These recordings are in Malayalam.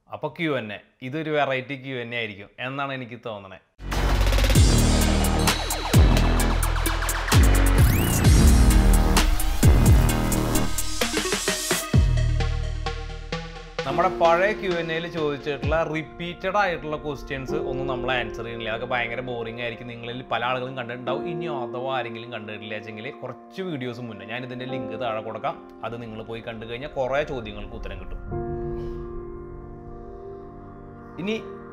അപ്പോൾ ക്യു എൻ എ ഇതൊരു വെറൈറ്റി ക്യു എൻ എ ആയിരിക്കും എന്നാണ് എനിക്ക് തോന്നണേ നമ്മുടെ പഴയ ക്യു എൻ എയിൽ ചോദിച്ചിട്ടുള്ള റിപ്പീറ്റഡ് ആയിട്ടുള്ള ക്വസ്റ്റ്യൻസ് ഒന്നും നമ്മൾ ആൻസർ ചെയ്യുന്നില്ല അതൊക്കെ ഭയങ്കര ബോറിംഗ് ആയിരിക്കും നിങ്ങളിൽ പല ആളുകളും കണ്ടിട്ടുണ്ടാവും ഇനി അഥവാ ആരെങ്കിലും കണ്ടിട്ടില്ല വെച്ചെങ്കിൽ കുറച്ച് വീഡിയോസ് മുന്നേ ഞാൻ ഇതിൻ്റെ ലിങ്ക് താഴെ കൊടുക്കാം അത് നിങ്ങൾ പോയി കണ്ടു കഴിഞ്ഞാൽ കുറേ ചോദ്യങ്ങൾക്ക് ഉത്തരം കിട്ടും ഇനി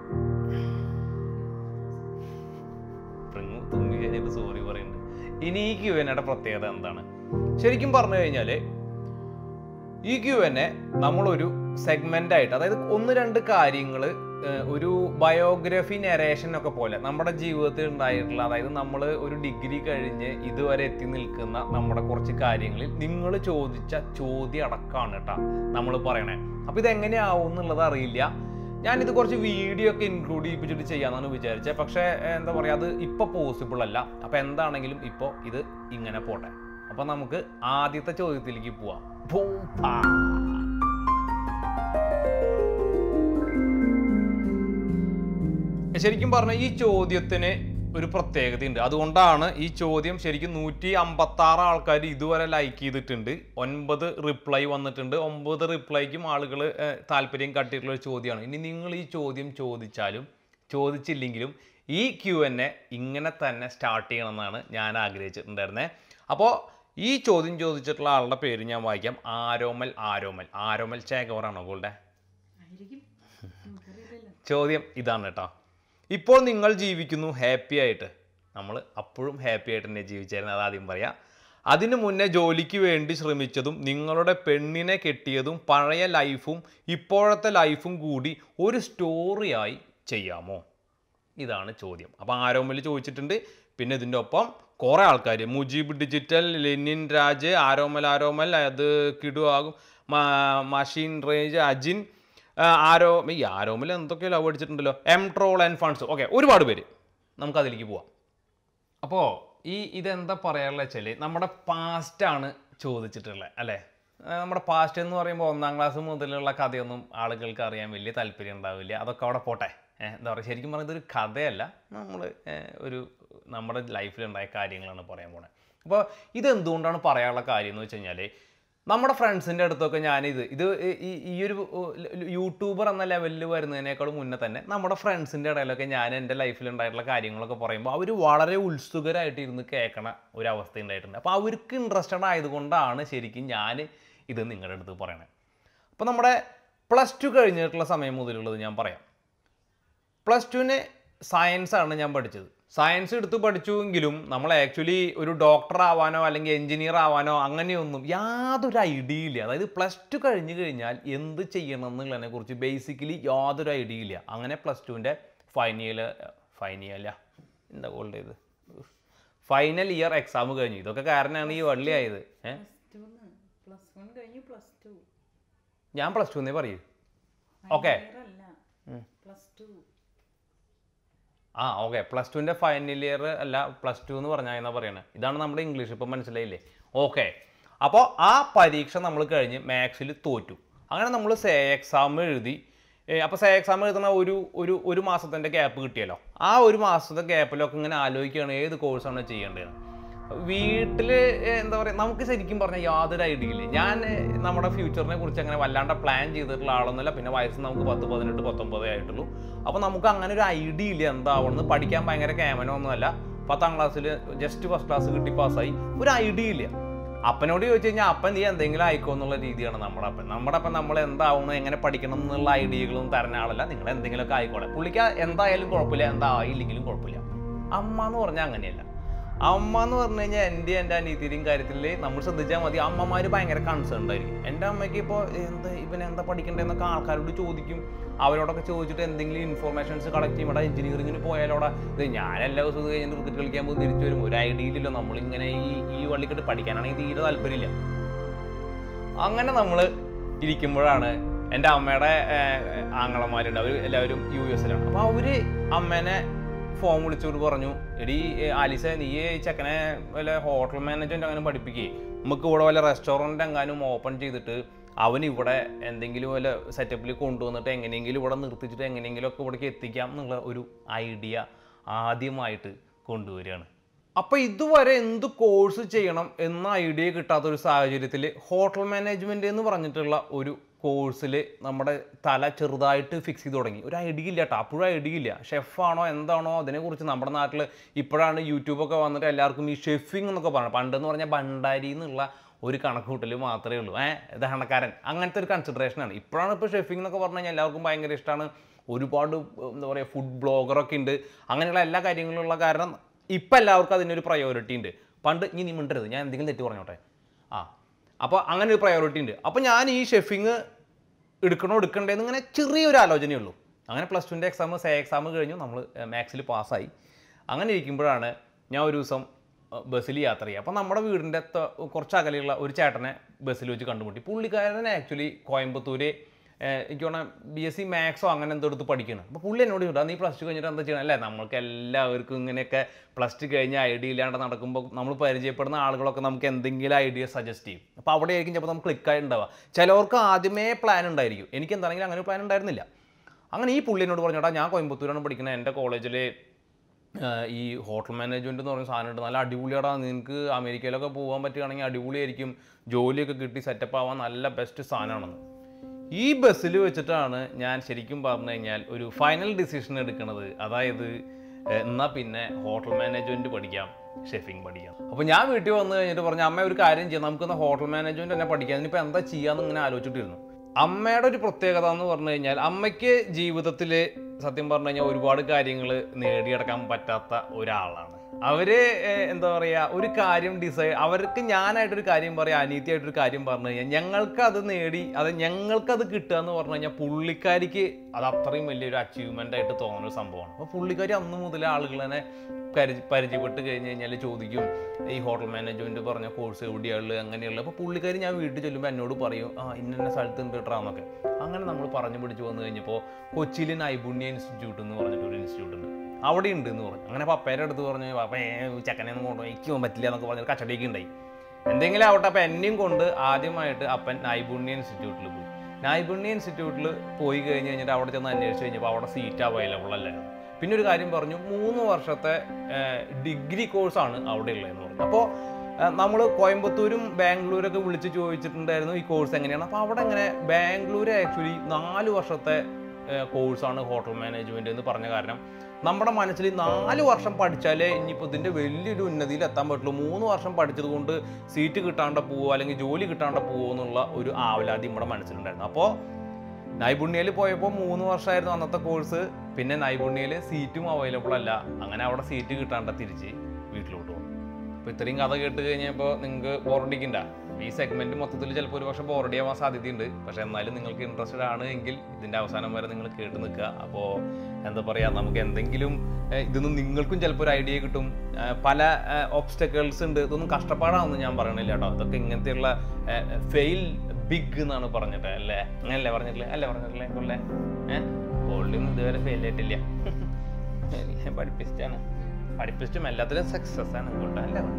പ്രിങ്ങു തുമ്പി കഴിഞ്ഞിട്ട് സോറി പറയുന്നുണ്ട് ഇനി ഈ ക്യു എൻ എയുടെ പ്രത്യേകത എന്താണ് ശരിക്കും പറഞ്ഞു കഴിഞ്ഞാൽ ഈ ക്യു എൻ എ നമ്മളൊരു സെഗ്മെന്റ് ആയിട്ട് അതായത് ഒന്ന് രണ്ട് കാര്യങ്ങൾ ഒരു ബയോഗ്രഫി നെറേഷൻ ഒക്കെ പോലെ നമ്മുടെ ജീവിതത്തിൽ ഉണ്ടായിട്ടുള്ള അതായത് നമ്മൾ ഒരു ഡിഗ്രി കഴിഞ്ഞ് ഇതുവരെ എത്തി നിൽക്കുന്ന നമ്മുടെ കുറച്ച് കാര്യങ്ങളിൽ നിങ്ങൾ ചോദിച്ച ചോദ്യം അടക്കമാണ് കേട്ടോ നമ്മൾ പറയണേ അപ്പൊ ഇത് എങ്ങനെയാവും എന്നുള്ളത് അറിയില്ല ഞാനിത് കുറച്ച് വീഡിയോ ഒക്കെ ഇൻക്ലൂഡ് ചെയ്യിപ്പിച്ചിട്ട് ചെയ്യാന്നാണ് വിചാരിച്ചത് പക്ഷേ ഏർ, എന്താ പറയുക അത് ഇപ്പോൾ പോസിബിൾ അല്ല അപ്പോൾ എന്താണെങ്കിലും ഇപ്പോൾ ഇത് ഇങ്ങനെ പോട്ടെ അപ്പോൾ നമുക്ക് ആദ്യത്തെ ചോദ്യത്തിലേക്ക് പോവാം ഭൂപ്പാ. ശരിക്കും പറഞ്ഞാൽ ഈ ചോദ്യത്തിന് ഒരു പ്രത്യേകതയുണ്ട് അതുകൊണ്ടാണ് ഈ ചോദ്യം ശരിക്കും നൂറ്റി അമ്പത്തി ആറ് ആൾക്കാർ ഇതുവരെ ലൈക്ക് ചെയ്തിട്ടുണ്ട് ഒൻപത് റിപ്ലൈ വന്നിട്ടുണ്ട് ഒമ്പത് റിപ്ലൈക്കും ആളുകൾ താല്പര്യം കാട്ടിയിട്ടുള്ള ഒരു ചോദ്യമാണ് ഇനി നിങ്ങൾ ഈ ചോദ്യം ചോദിച്ചാലും ചോദിച്ചില്ലെങ്കിലും ഈ ക്യു എൻ എ ഇങ്ങനെ തന്നെ സ്റ്റാർട്ട് ചെയ്യണമെന്നാണ് ഞാൻ ആഗ്രഹിച്ചിട്ടുണ്ടായിരുന്നത് അപ്പോൾ ഈ ചോദ്യം ചോദിച്ചിട്ടുള്ള ആളുടെ പേര് ഞാൻ വായിക്കാം ആരോമൽ ആരോമൽ ആരോമൽ ചേകവറാണോ ഗോൾഡെ ആയിരിക്കും നമുക്കറിയില്ലല്ലോ ചോദ്യം ഇതാണ് കേട്ടോ ഇപ്പോൾ നിങ്ങൾ ജീവിക്കുന്നു ഹാപ്പി ആയിട്ട് നമ്മൾ അപ്പോഴും ഹാപ്പി ആയിട്ട് തന്നെ ജീവിച്ചായിരുന്നു അത് ആദ്യം പറയാം അതിനു മുന്നേ ജോലിക്ക് വേണ്ടി ശ്രമിച്ചതും നിങ്ങളുടെ പെണ്ണിനെ കെട്ടിയതും പഴയ ലൈഫും ഇപ്പോഴത്തെ ലൈഫും കൂടി ഒരു സ്റ്റോറിയായി ചെയ്യാമോ ഇതാണ് ചോദ്യം അപ്പോൾ ആരോമൽ ചോദിച്ചിട്ടുണ്ട് പിന്നെ ഇതിൻ്റെ ഒപ്പം കുറേ ആൾക്കാർ മുജീബ് ഡിജിറ്റൽ ലെനിൻ രാജ് ആരോമൽ ആരോമൽ അത് കിടു ആകും മ- മഷീൻ റേഞ്ച് അജിൻ ആ, ആരോ ഈ ആരോമൽ എന്തൊക്കെയോ ലവ് അടിച്ചിട്ടുണ്ടല്ലോ M troll and funds okay ഒരുപാട് പേര് നമുക്ക് അതിലേക്ക് പോവാം അപ്പോൾ ഈ ഇതെന്താ പറയാനുള്ള വെച്ചാൽ നമ്മുടെ പാസ്റ്റാണ് ചോദിച്ചിട്ടുള്ളത് അല്ലേ ആ, നമ്മുടെ പാസ്റ്റ് എന്ന് പറയുമ്പോൾ ഒന്നാം ക്ലാസ് മുതലുള്ള കഥയൊന്നും ആളുകൾക്ക് അറിയാൻ വലിയ താല്പര്യം ഉണ്ടാവില്ല അതൊക്കെ അവിടെ പോട്ടെ ഏഹ്, എന്താ പറയുക ശരിക്കും പറഞ്ഞാൽ ഇതൊരു കഥയല്ല നമ്മൾ ഒരു നമ്മുടെ ലൈഫിലുണ്ടായ കാര്യങ്ങളാണ് പറയാൻ പോണത് അപ്പോൾ ഇതെന്തുകൊണ്ടാണ് പറയാനുള്ള കാര്യം എന്ന് വെച്ച് കഴിഞ്ഞാൽ നമ്മുടെ ഫ്രണ്ട്സിൻ്റെ അടുത്തൊക്കെ ഞാനിത് ഇത് ഈ- ഈ- ഈ ഒരു യൂട്യൂബർ എന്ന ലെവലിൽ വരുന്നതിനേക്കാളും മുന്നേ തന്നെ നമ്മുടെ ഫ്രണ്ട്സിൻ്റെ ഇടയിലൊക്കെ ഞാൻ എൻ്റെ ലൈഫിൽ ഉണ്ടായിട്ടുള്ള കാര്യങ്ങളൊക്കെ പറയുമ്പോൾ അവർ വളരെ ഉത്സുകരായിട്ട് ഇരുന്ന് കേൾക്കണ ഒരു അവസ്ഥ ഉണ്ടായിട്ടുണ്ട് അപ്പോൾ അവർക്ക് ഇൻട്രസ്റ്റഡ് ആയതുകൊണ്ടാണ് ശരിക്കും ഞാൻ ഇത് നിങ്ങളുടെ അടുത്ത് പറയണത് അപ്പോൾ നമ്മുടെ പ്ലസ് ടു കഴിഞ്ഞിട്ടുള്ള സമയം മുതലുള്ളത് ഞാൻ പറയാം പ്ലസ് ടുവിന് സയൻസ് ആണ് ഞാൻ പഠിച്ചത് സയൻസ് എടുത്ത് പഠിച്ചുവെങ്കിലും നമ്മൾ ആക്ച്വലി ഒരു ഡോക്ടർ ആവാനോ അല്ലെങ്കിൽ എഞ്ചിനീയർ ആവാനോ അങ്ങനെയൊന്നും യാതൊരു ഐഡിയ ഇല്ല അതായത് പ്ലസ് ടു കഴിഞ്ഞ് കഴിഞ്ഞാൽ എന്ത് ചെയ്യണം എന്നുള്ളതിനെ കുറിച്ച് ബേസിക്കലി യാതൊരു ഐഡിയ ഇല്ല അങ്ങനെ പ്ലസ് ടുവിൻ്റെ ഫൈനൽ ഫൈനല എന്താ കോൾഡ് ചെയ്ത് ഫൈനൽ ഇയർ എക്സാം കഴിഞ്ഞു ഇതൊക്കെ കാരണമാണ് ഈ വള്ളി ആയത് ഏഹ് പ്ലസ് ടു പ്ലസ് വൺ കഴിഞ്ഞു പ്ലസ് ടു ഞാൻ പ്ലസ് ടു എന്നേ പറയൂ ഓക്കെ അല്ല പ്ലസ് ടു ആ ഓക്കെ പ്ലസ് ടുവിൻ്റെ ഫൈനൽ ഇയർ അല്ല പ്ലസ് ടു എന്ന് പറഞ്ഞാൽ എന്നാ പറയണത് ഇതാണ് നമ്മുടെ ഇംഗ്ലീഷ് ഇപ്പം മനസ്സിലായില്ലേ ഓക്കെ അപ്പോൾ ആ പരീക്ഷ നമ്മൾ കഴിഞ്ഞ് മാത്സിൽ തോറ്റു അങ്ങനെ നമ്മൾ സേ എക്സാം എഴുതി അപ്പോൾ സേ എക്സാം എഴുതുന്ന ഒരു ഒരു ഒരു മാസത്തിൻ്റെ ഗ്യാപ്പ് കിട്ടിയല്ലോ ആ ഒരു മാസത്തെ ഗ്യാപ്പിലൊക്കെ ഇങ്ങനെ ആലോചിക്കുകയാണ് ഏത് കോഴ്സാണ് ചെയ്യേണ്ടത് വീട്ടിൽ എന്താ പറയുക നമുക്ക് ശരിക്കും പറഞ്ഞാൽ യാതൊരു ഐഡിയ ഇല്ല ഞാൻ ഏ, നമ്മുടെ ഫ്യൂച്ചറിനെ കുറിച്ച് അങ്ങനെ വല്ലാണ്ട് പ്ലാൻ ചെയ്തിട്ടുള്ള ആളൊന്നുമല്ല പിന്നെ വയസ്സ് നമുക്ക് പത്ത് പതിനെട്ട് പത്തൊമ്പതേ ആയിട്ടുള്ളൂ അപ്പോൾ നമുക്ക് അങ്ങനെ ഒരു ഐഡിയ ഇല്ല എന്താവണമെന്ന് പഠിക്കാൻ ഭയങ്കര ക്യാമനൊന്നുമല്ല പത്താം ക്ലാസ്സിൽ ജസ്റ്റ് ഫസ്റ്റ് ക്ലാസ് കിട്ടി പാസ്സായി ഒരു ഐഡിയ ഇല്ല അപ്പനോട് ചോദിച്ചു കഴിഞ്ഞാൽ അപ്പൻ നീ എന്തെങ്കിലും ആയിക്കോ എന്നുള്ള രീതിയാണ് നമ്മുടെ അപ്പൻ നമ്മുടെ അപ്പൻ നമ്മൾ എന്താവണം എങ്ങനെ പഠിക്കണം എന്നുള്ള ഐഡിയകളൊന്നും തരുന്ന ആളല്ല നിങ്ങൾ എന്തെങ്കിലുമൊക്കെ ആയിക്കോളെ പുള്ളിക്ക് എന്തായാലും കുഴപ്പമില്ല എന്താ ആയില്ലെങ്കിലും കുഴപ്പമില്ല അമ്മ എന്ന് പറഞ്ഞാൽ അങ്ങനെയല്ല അമ്മ എന്ന് പറഞ്ഞു കഴിഞ്ഞാൽ എൻ്റെ എൻ്റെ അനീതിയുടെയും കാര്യത്തിൽ നമ്മൾ ശ്രദ്ധിച്ചാൽ മതി അമ്മമാർ ഭയങ്കര കൺസേൺ ആയിരിക്കും എൻ്റെ അമ്മയ്ക്ക് ഇപ്പോൾ എന്താ ഇവൻ എന്താ പഠിക്കേണ്ടതെന്നൊക്കെ ആൾക്കാരോട് ചോദിക്കും അവരോടൊക്കെ ചോദിച്ചിട്ട് എന്തെങ്കിലും ഇൻഫോർമേഷൻസ് കളക്ട് ചെയ്യും ഇവിടെ എഞ്ചിനീയറിങ്ങിന് പോയാലോടെ ഇത് ഞാൻ എല്ലാ ദിവസവും ഇത് കഴിഞ്ഞ് ക്രിക്കറ്റ് കളിക്കാൻ പോകും തിരിച്ചു വരും ഒരു ഐഡിയ ഇല്ലല്ലോ നമ്മളിങ്ങനെ ഈ ഈ വള്ളിക്കെട്ട് പഠിക്കാനാണെങ്കിൽ തീരെ താല്പര്യമില്ല അങ്ങനെ നമ്മൾ ഇരിക്കുമ്പോഴാണ് എൻ്റെ അമ്മയുടെ ഏഹ്, ആങ്ങളമാരുണ്ട് അവർ എല്ലാവരും യു എസിലാണ് അപ്പോൾ അവർ അമ്മേനെ ഫോൺ വിളിച്ചുകൊണ്ട് പറഞ്ഞു എടി ഏഹ്, ആലിസ നീ ഈ ചെക്കനെ വല്ല ഹോട്ടൽ മാനേജ്മെൻറ്റ് അങ്ങനെ പഠിപ്പിക്കേ നമുക്ക് ഇവിടെ വല്ല റെസ്റ്റോറൻറ്റ് എങ്ങാനും ഓപ്പൺ ചെയ്തിട്ട് അവൻ ഇവിടെ എന്തെങ്കിലും വല്ല സെറ്റപ്പിൽ കൊണ്ടുവന്നിട്ട് എങ്ങനെയെങ്കിലും ഇവിടെ നിർത്തിച്ചിട്ട് എങ്ങനെയെങ്കിലും ഒക്കെ ഇവിടേക്ക് എത്തിക്കാം എന്നുള്ള ഒരു ഐഡിയ ആദ്യമായിട്ട് കൊണ്ടുവരികയാണ് അപ്പോൾ ഇതുവരെ എന്ത് കോഴ്സ് ചെയ്യണം എന്ന ഐഡിയ കിട്ടാത്ത ഒരു സാഹചര്യത്തിൽ ഹോട്ടൽ മാനേജ്മെൻറ്റ് എന്ന് പറഞ്ഞിട്ടുള്ള ഒരു കോഴ്സിൽ നമ്മുടെ തല ചെറുതായിട്ട് ഫിക്സ് ചെയ്ത് തുടങ്ങി ഒരു ഐഡിയ ഇല്ല കേട്ടോ അപ്പോഴും ഐഡിയ ഇല്ല ഷെഫാണോ എന്താണോ അതിനെക്കുറിച്ച് നമ്മുടെ നാട്ടിൽ ഇപ്പോഴാണ് യൂട്യൂബൊക്കെ വന്നിട്ട് എല്ലാവർക്കും ഈ ഷെഫിംഗ് എന്നൊക്കെ പറയുന്നത് പണ്ടെന്ന് പറഞ്ഞാൽ ഭണ്ടാരി എന്നുള്ള ഒരു കണക്ക് കൂട്ടൽ മാത്രമേ ഉള്ളൂ ഏഹ് ദഹനക്കാരൻ അങ്ങനത്തെ ഒരു കൺസിഡറേഷനാണ് ഇപ്പോഴാണ് ഇപ്പോൾ ഷെഫിംഗ് എന്നൊക്കെ പറഞ്ഞു കഴിഞ്ഞാൽ എല്ലാവർക്കും ഭയങ്കര ഇഷ്ടമാണ് ഒരുപാട് എന്താ പറയുക ഫുഡ് ബ്ലോഗറൊക്കെ ഉണ്ട് അങ്ങനെയുള്ള എല്ലാ കാര്യങ്ങളുള്ള കാരണം ഇപ്പം എല്ലാവർക്കും അതിനൊരു പ്രയോറിറ്റി ഉണ്ട് പണ്ട് ഇനി നീ മിണ്ടരുത് ഞാൻ എന്തെങ്കിലും തെറ്റ് പറഞ്ഞോട്ടെ ആ അപ്പോൾ അങ്ങനെ ഒരു പ്രയോറിറ്റി ഉണ്ട് അപ്പോൾ ഞാൻ ഈ ഷെഫിങ് എടുക്കണോ എടുക്കണ്ടേന്ന് ഇങ്ങനെ ചെറിയൊരു ആലോചനയുള്ളൂ അങ്ങനെ പ്ലസ് ടുവിൻ്റെ എക്സാം സേ എക്സാം കഴിഞ്ഞു നമ്മൾ മാത്സിൽ പാസ്സായി അങ്ങനെ ഇരിക്കുമ്പോഴാണ് ഞാൻ ഒരു ദിവസം ബസ്സിൽ യാത്ര ചെയ്യുക അപ്പോൾ നമ്മുടെ വീടിൻ്റെ ത- കുറച്ച് അകലെയുള്ള ഒരു ചേട്ടനെ ബസ്സിൽ വെച്ച് കണ്ടുമുട്ടി പുള്ളിക്കാരൻ ആക്ച്വലി കോയമ്പത്തൂര് ഏഹ് എനിക്ക് തോന്നുന്നു ബി എസ് സി മാത്സോ അങ്ങനെ എന്തോ എടുത്ത് പഠിക്കണം അപ്പോൾ പുള്ളി എന്നോട് ചോദിച്ചു നീ പ്ലസ് ടു കഴിഞ്ഞിട്ട് എന്താ ചെയ്യണം അല്ലേ നമ്മൾക്ക് എല്ലാവർക്കും ഇങ്ങനെയൊക്കെ പ്ലസ് ടു കഴിഞ്ഞ് ഐഡിയ ഇല്ലാണ്ട് നടക്കുമ്പോൾ നമ്മൾ പരിചയപ്പെടുന്ന ആളുകളൊക്കെ നമുക്ക് എന്തെങ്കിലും ഐഡിയ സജസ്റ്റ് ചെയ്യും അപ്പോൾ അവിടെ ആയിരിക്കും ചിലപ്പോൾ നമുക്ക് ക്ലിക്കായി ഉണ്ടാവുക ചിലവർക്ക് ആദ്യമേ പ്ലാൻ ഉണ്ടായിരിക്കും എനിക്ക് എന്താണെങ്കിലും അങ്ങനെ പ്ലാൻ ഉണ്ടായിരുന്നില്ല അങ്ങനെ ഈ പുള്ളി എന്നോട് പറഞ്ഞോട്ടാ ഞാൻ കോയമ്പത്തൂരാണ് പഠിക്കുന്നത് എൻ്റെ കോളേജിൽ ഈ ഹോട്ടൽ മാനേജ്മെൻറ്റ് എന്ന് പറയുന്ന സാധനം ഉണ്ട് നല്ല അടിപൊളിയാടാ നിനക്ക് അമേരിക്കയിലൊക്കെ പോകാൻ പറ്റുകയാണെങ്കിൽ അടിപൊളിയായിരിക്കും ജോലിയൊക്കെ കിട്ടി സെറ്റപ്പ് ആവാൻ നല്ല ബെസ്റ്റ് സാധനമാണെന്ന് ഈ ബസ്സിൽ വെച്ചിട്ടാണ് ഞാൻ ശരിക്കും പറഞ്ഞു കഴിഞ്ഞാൽ ഒരു ഫൈനൽ ഡിസിഷൻ എടുക്കുന്നത് അതായത് ഏഹ്, എന്നാ പിന്നെ ഹോട്ടൽ മാനേജ്മെൻറ്റ് പഠിക്കാം ഷെഫിങ് പഠിക്കാം അപ്പോൾ ഞാൻ വീട്ടിൽ വന്നു കഴിഞ്ഞിട്ട് പറഞ്ഞു അമ്മ ഒരു കാര്യം ചെയ്യാം നമുക്കൊന്ന് ഹോട്ടൽ മാനേജ്മെൻറ്റ് തന്നെ പഠിക്കാം ഇനിയിപ്പോൾ എന്താ ചെയ്യാന്ന് ഇങ്ങനെ ആലോചിച്ചിട്ടിരുന്നു അമ്മയുടെ ഒരു പ്രത്യേകത എന്ന് പറഞ്ഞു കഴിഞ്ഞാൽ അമ്മയ്ക്ക് ജീവിതത്തിൽ സത്യം പറഞ്ഞു കഴിഞ്ഞാൽ ഒരുപാട് കാര്യങ്ങൾ നേടിയെടുക്കാൻ പറ്റാത്ത ഒരാളാണ് അവര് ഏഹ്, എന്താ പറയാ ഒരു കാര്യം ഡിസൈഡ് അവർക്ക് ഞാനായിട്ടൊരു കാര്യം പറയാം അനീതിയായിട്ടൊരു കാര്യം പറഞ്ഞു കഴിഞ്ഞാൽ ഞങ്ങൾക്ക് അത് നേടി അത് ഞങ്ങൾക്ക് അത് കിട്ടുക എന്ന് പറഞ്ഞു കഴിഞ്ഞാൽ പുള്ളിക്കാരിക്ക് അത് അത്രയും വലിയൊരു അച്ചീവ്മെന്റ് ആയിട്ട് തോന്നുന്ന ഒരു സംഭവമാണ് അപ്പോൾ പുള്ളിക്കാരി അന്ന് മുതൽ ആളുകൾ തന്നെ പരിച പരിചയപ്പെട്ട് കഴിഞ്ഞ് കഴിഞ്ഞാൽ ചോദിക്കും ഈ ഹോട്ടൽ മാനേജ്മെന്റ് പറഞ്ഞ കോഴ്സ് എവിടെയുള്ള അങ്ങനെയുള്ള അപ്പോൾ പുള്ളിക്കാരി ഞാൻ വീട്ടിൽ ചെല്ലുമ്പോൾ എന്നോട് പറയും ആ ഇന്ന സ്ഥലത്ത് ഉണ്ട് കേട്ടോ എന്നൊക്കെ അങ്ങനെ നമ്മൾ പറഞ്ഞു പിടിച്ച് വന്നു കഴിഞ്ഞപ്പോൾ കൊച്ചിയിൽ നൈപുണ്യ ഇൻസ്റ്റിറ്റ്യൂട്ട് എന്ന് പറഞ്ഞിട്ട് ഒരു ഇൻസ്റ്റിറ്റ്യൂട്ട് ഉണ്ട് അവിടെ ഉണ്ട് എന്ന് പറഞ്ഞു അങ്ങനെ പപ്പേരെ അടുത്ത് പറഞ്ഞു പപ്പേ ചെക്കനെ ഒന്നും കൊണ്ടുപോയി എനിക്ക് പോകാൻ പറ്റില്ല എന്നൊക്കെ പറഞ്ഞ് കച്ചടേക്ക് ഉണ്ടായി എന്തെങ്കിലും ആവട്ടെ അപ്പം എന്നെയും കൊണ്ട് ആദ്യമായിട്ട് അപ്പൻ നൈപുണ്യ ഇൻസ്റ്റിറ്റ്യൂട്ടിൽ പോയി നൈപുണ്യ ഇൻസ്റ്റിറ്റ്യൂട്ടിൽ പോയി കഴിഞ്ഞ് കഴിഞ്ഞിട്ട് അവിടെ ചെന്ന് അന്വേഷിച്ച് കഴിഞ്ഞപ്പോൾ അവിടെ സീറ്റ് അവൈലബിൾ അല്ലായിരുന്നു പിന്നെ ഒരു കാര്യം പറഞ്ഞു മൂന്ന് വർഷത്തെ ഡിഗ്രി കോഴ്സാണ് അവിടെ ഉള്ളതെന്ന് പറഞ്ഞു അപ്പോൾ നമ്മൾ കോയമ്പത്തൂരും ബാംഗ്ലൂരൊക്കെ വിളിച്ച് ചോദിച്ചിട്ടുണ്ടായിരുന്നു ഈ കോഴ്സ് എങ്ങനെയാണ് അപ്പോൾ അവിടെ എങ്ങനെ ബാംഗ്ലൂർ ആക്ച്വലി നാല് വർഷത്തെ കോഴ്സാണ് ഹോട്ടൽ മാനേജ്മെൻറ്റ് എന്ന് പറഞ്ഞ കാരണം നമ്മുടെ മനസ്സിൽ നാല് വർഷം പഠിച്ചാലേ ഇനിയിപ്പോൾ ഇതിൻ്റെ വലിയൊരു ഉന്നതിയിൽ എത്താൻ പറ്റുള്ളൂ മൂന്ന് വർഷം പഠിച്ചത് കൊണ്ട് സീറ്റ് കിട്ടാണ്ട പോവോ അല്ലെങ്കിൽ ജോലി കിട്ടാണ്ട പോവോ എന്നുള്ള ഒരു ആവലാതി നമ്മുടെ മനസ്സിലുണ്ടായിരുന്നു അപ്പോൾ നൈപുണ്യയിൽ പോയപ്പോൾ മൂന്ന് വർഷമായിരുന്നു അന്നത്തെ കോഴ്സ് പിന്നെ നൈപുണ്യയിൽ സീറ്റും അവൈലബിൾ അല്ല അങ്ങനെ അവിടെ സീറ്റ് കിട്ടാണ്ട തിരിച്ച് വീട്ടിലോട്ട് പോകും അപ്പോൾ ഇത്രയും കഥ കേട്ട് കഴിഞ്ഞപ്പോൾ നിങ്ങൾക്ക് ബോറടിക്കണ്ട ഈ സെഗ്മെന്റ് മൊത്തത്തിൽ ചിലപ്പോൾ ഒരു പക്ഷേ ബോറടി ആവാൻ സാധ്യതയുണ്ട് പക്ഷേ എന്നാലും നിങ്ങൾക്ക് ഇൻട്രസ്റ്റഡ് ആണ് എങ്കിൽ ഇതിൻ്റെ അവസാനം വരെ നിങ്ങൾ കേട്ട് നിൽക്കുക അപ്പോൾ എന്താ പറയുക നമുക്ക് എന്തെങ്കിലും ഏഹ്, ഇതൊന്നും നിങ്ങൾക്കും ചിലപ്പോൾ ഒരു ഐഡിയ കിട്ടും ഏഹ്, പല ഒബ്സ്റ്റക്കിൾസ് ഉണ്ട് ഇതൊന്നും കഷ്ടപ്പാടാണെന്ന് ഞാൻ പറയണില്ല കേട്ടോ ഇതൊക്കെ ഇങ്ങനത്തെയുള്ള ഫെയിൽ ബിഗ് എന്നാണ് പറഞ്ഞിട്ട് അല്ലേ അങ്ങനല്ലേ പറഞ്ഞിട്ടില്ലേ അല്ലേ പറഞ്ഞിട്ടില്ലേ കൊല്ലേ ഏഹ് ഗോൾഡൊന്നും ഇതുവരെ ഫെയിൽ ആയിട്ടില്ല ഞാൻ പഠിപ്പിച്ചിട്ടാണ് പഠിപ്പിച്ചിട്ടും എല്ലാത്തിലും സക്സസ് ആണ് കൊണ്ട അല്ലേ കൊണ്ട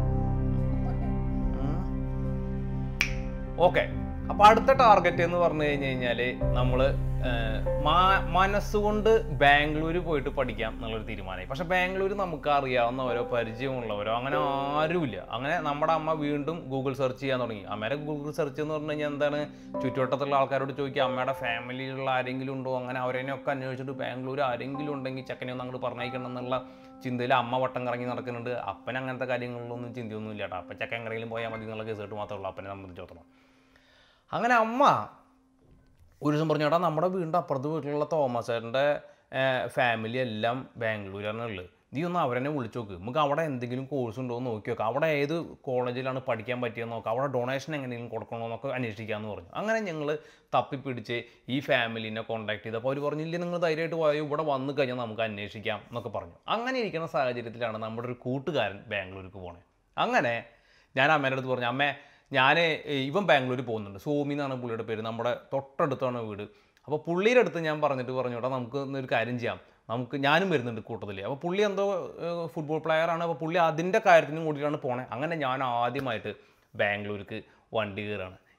ഓക്കെ അപ്പൊ അടുത്ത ടാർഗറ്റ് എന്ന് പറഞ്ഞു കഴിഞ്ഞു കഴിഞ്ഞാല് നമ്മള് ഏഹ്, മാ- മനസ്സുകൊണ്ട് ബാംഗ്ലൂർ പോയിട്ട് പഠിക്കാം എന്നുള്ളൊരു തീരുമാനമായി പക്ഷെ ബാംഗ്ലൂർ നമുക്ക് അറിയാവുന്നവരോ പരിചയമുള്ളവരോ അങ്ങനെ ആരുമില്ല അങ്ങനെ നമ്മുടെ അമ്മ വീണ്ടും ഗൂഗിൾ സെർച്ച് ചെയ്യാൻ തുടങ്ങി അമ്മയുടെ ഗൂഗിൾ സെർച്ച് എന്ന് പറഞ്ഞു കഴിഞ്ഞാൽ എന്താണ് ചുറ്റുവട്ടത്തുള്ള ആൾക്കാരോട് ചോദിക്കുക അമ്മയുടെ ഫാമിലിയിലുള്ള ആരെങ്കിലും ഉണ്ടോ അങ്ങനെ അവരെയൊക്കെ അന്വേഷിച്ചിട്ട് ബാംഗ്ലൂർ ആരെങ്കിലും ഉണ്ടെങ്കിൽ ചെക്കനെ ഒന്ന് അങ്ങോട്ട് പറഞ്ഞയക്കണം എന്നുള്ള ചിന്തയിൽ അമ്മ വട്ടം കറങ്ങി നടക്കുന്നുണ്ട് അപ്പൻ അങ്ങനത്തെ കാര്യങ്ങളിലൊന്നും ചിന്തയൊന്നും ഇല്ല കേട്ടോ അപ്പം ചെക്കൻ എങ്ങനെയെങ്കിലും പോയാൽ മതി എന്നുള്ള കേസായിട്ട് മാത്രമേ ഉള്ളൂ അപ്പനെ സംബന്ധിച്ചിടത്തോളം അങ്ങനെ അമ്മ ഒരു ദിവസം പറഞ്ഞു ചേട്ടാ നമ്മുടെ വീടിൻ്റെ അപ്പുറത്ത് വീട്ടിലുള്ള തോമസേട്ടൻ്റെ ഫാമിലി എല്ലാം ബാംഗ്ലൂരാണ് ഉള്ളത് നീ ഒന്ന് അവരെന്നെ വിളിച്ചു നോക്ക് നമുക്ക് അവിടെ എന്തെങ്കിലും കോഴ്സ് ഉണ്ടോ എന്ന് നോക്കി നോക്കാം അവിടെ ഏത് കോളേജിലാണ് പഠിക്കാൻ പറ്റിയെന്ന് നോക്കാം അവിടെ ഡൊണേഷൻ എങ്ങനെയെങ്കിലും കൊടുക്കണോ എന്നൊക്കെ അന്വേഷിക്കാമെന്ന് പറഞ്ഞു അങ്ങനെ ഞങ്ങൾ തപ്പിപ്പിടിച്ച് ഈ ഫാമിലിനെ കോൺടാക്ട് ചെയ്ത് അപ്പോൾ അവർ പറഞ്ഞു ഇല്ല നിങ്ങൾ ധൈര്യമായിട്ട് പോയോ ഇവിടെ വന്നു കഴിഞ്ഞാൽ നമുക്ക് അന്വേഷിക്കാം എന്നൊക്കെ പറഞ്ഞു അങ്ങനെ ഇരിക്കുന്ന സാഹചര്യത്തിലാണ് നമ്മുടെ ഒരു കൂട്ടുകാരൻ ബാംഗ്ലൂർക്ക് പോണേ അങ്ങനെ ഞാൻ അമ്മേൻ്റെ അടുത്ത് പറഞ്ഞു അമ്മേ ഞാൻ ഇവൻ ബാംഗ്ലൂർ പോകുന്നുണ്ട് സോമി എന്നാണ് പുള്ളിയുടെ പേര് നമ്മുടെ തൊട്ടടുത്താണ് വീട് അപ്പോൾ പുള്ളിയുടെ അടുത്ത് ഞാൻ പറഞ്ഞിട്ട് പറഞ്ഞു കേട്ടോ നമുക്ക് ഒരു കാര്യം ചെയ്യാം നമുക്ക് ഞാനും വരുന്നുണ്ട് കൂട്ടത്തിൽ അപ്പോൾ പുള്ളി എന്തോ ഫുട്ബോൾ പ്ലെയറാണ് അപ്പോൾ പുള്ളി അതിൻ്റെ കാര്യത്തിനും കൂടിയിട്ടാണ് പോണേ അങ്ങനെ ഞാൻ ആദ്യമായിട്ട് ബാംഗ്ലൂർക്ക് വണ്ടി കയറാണ്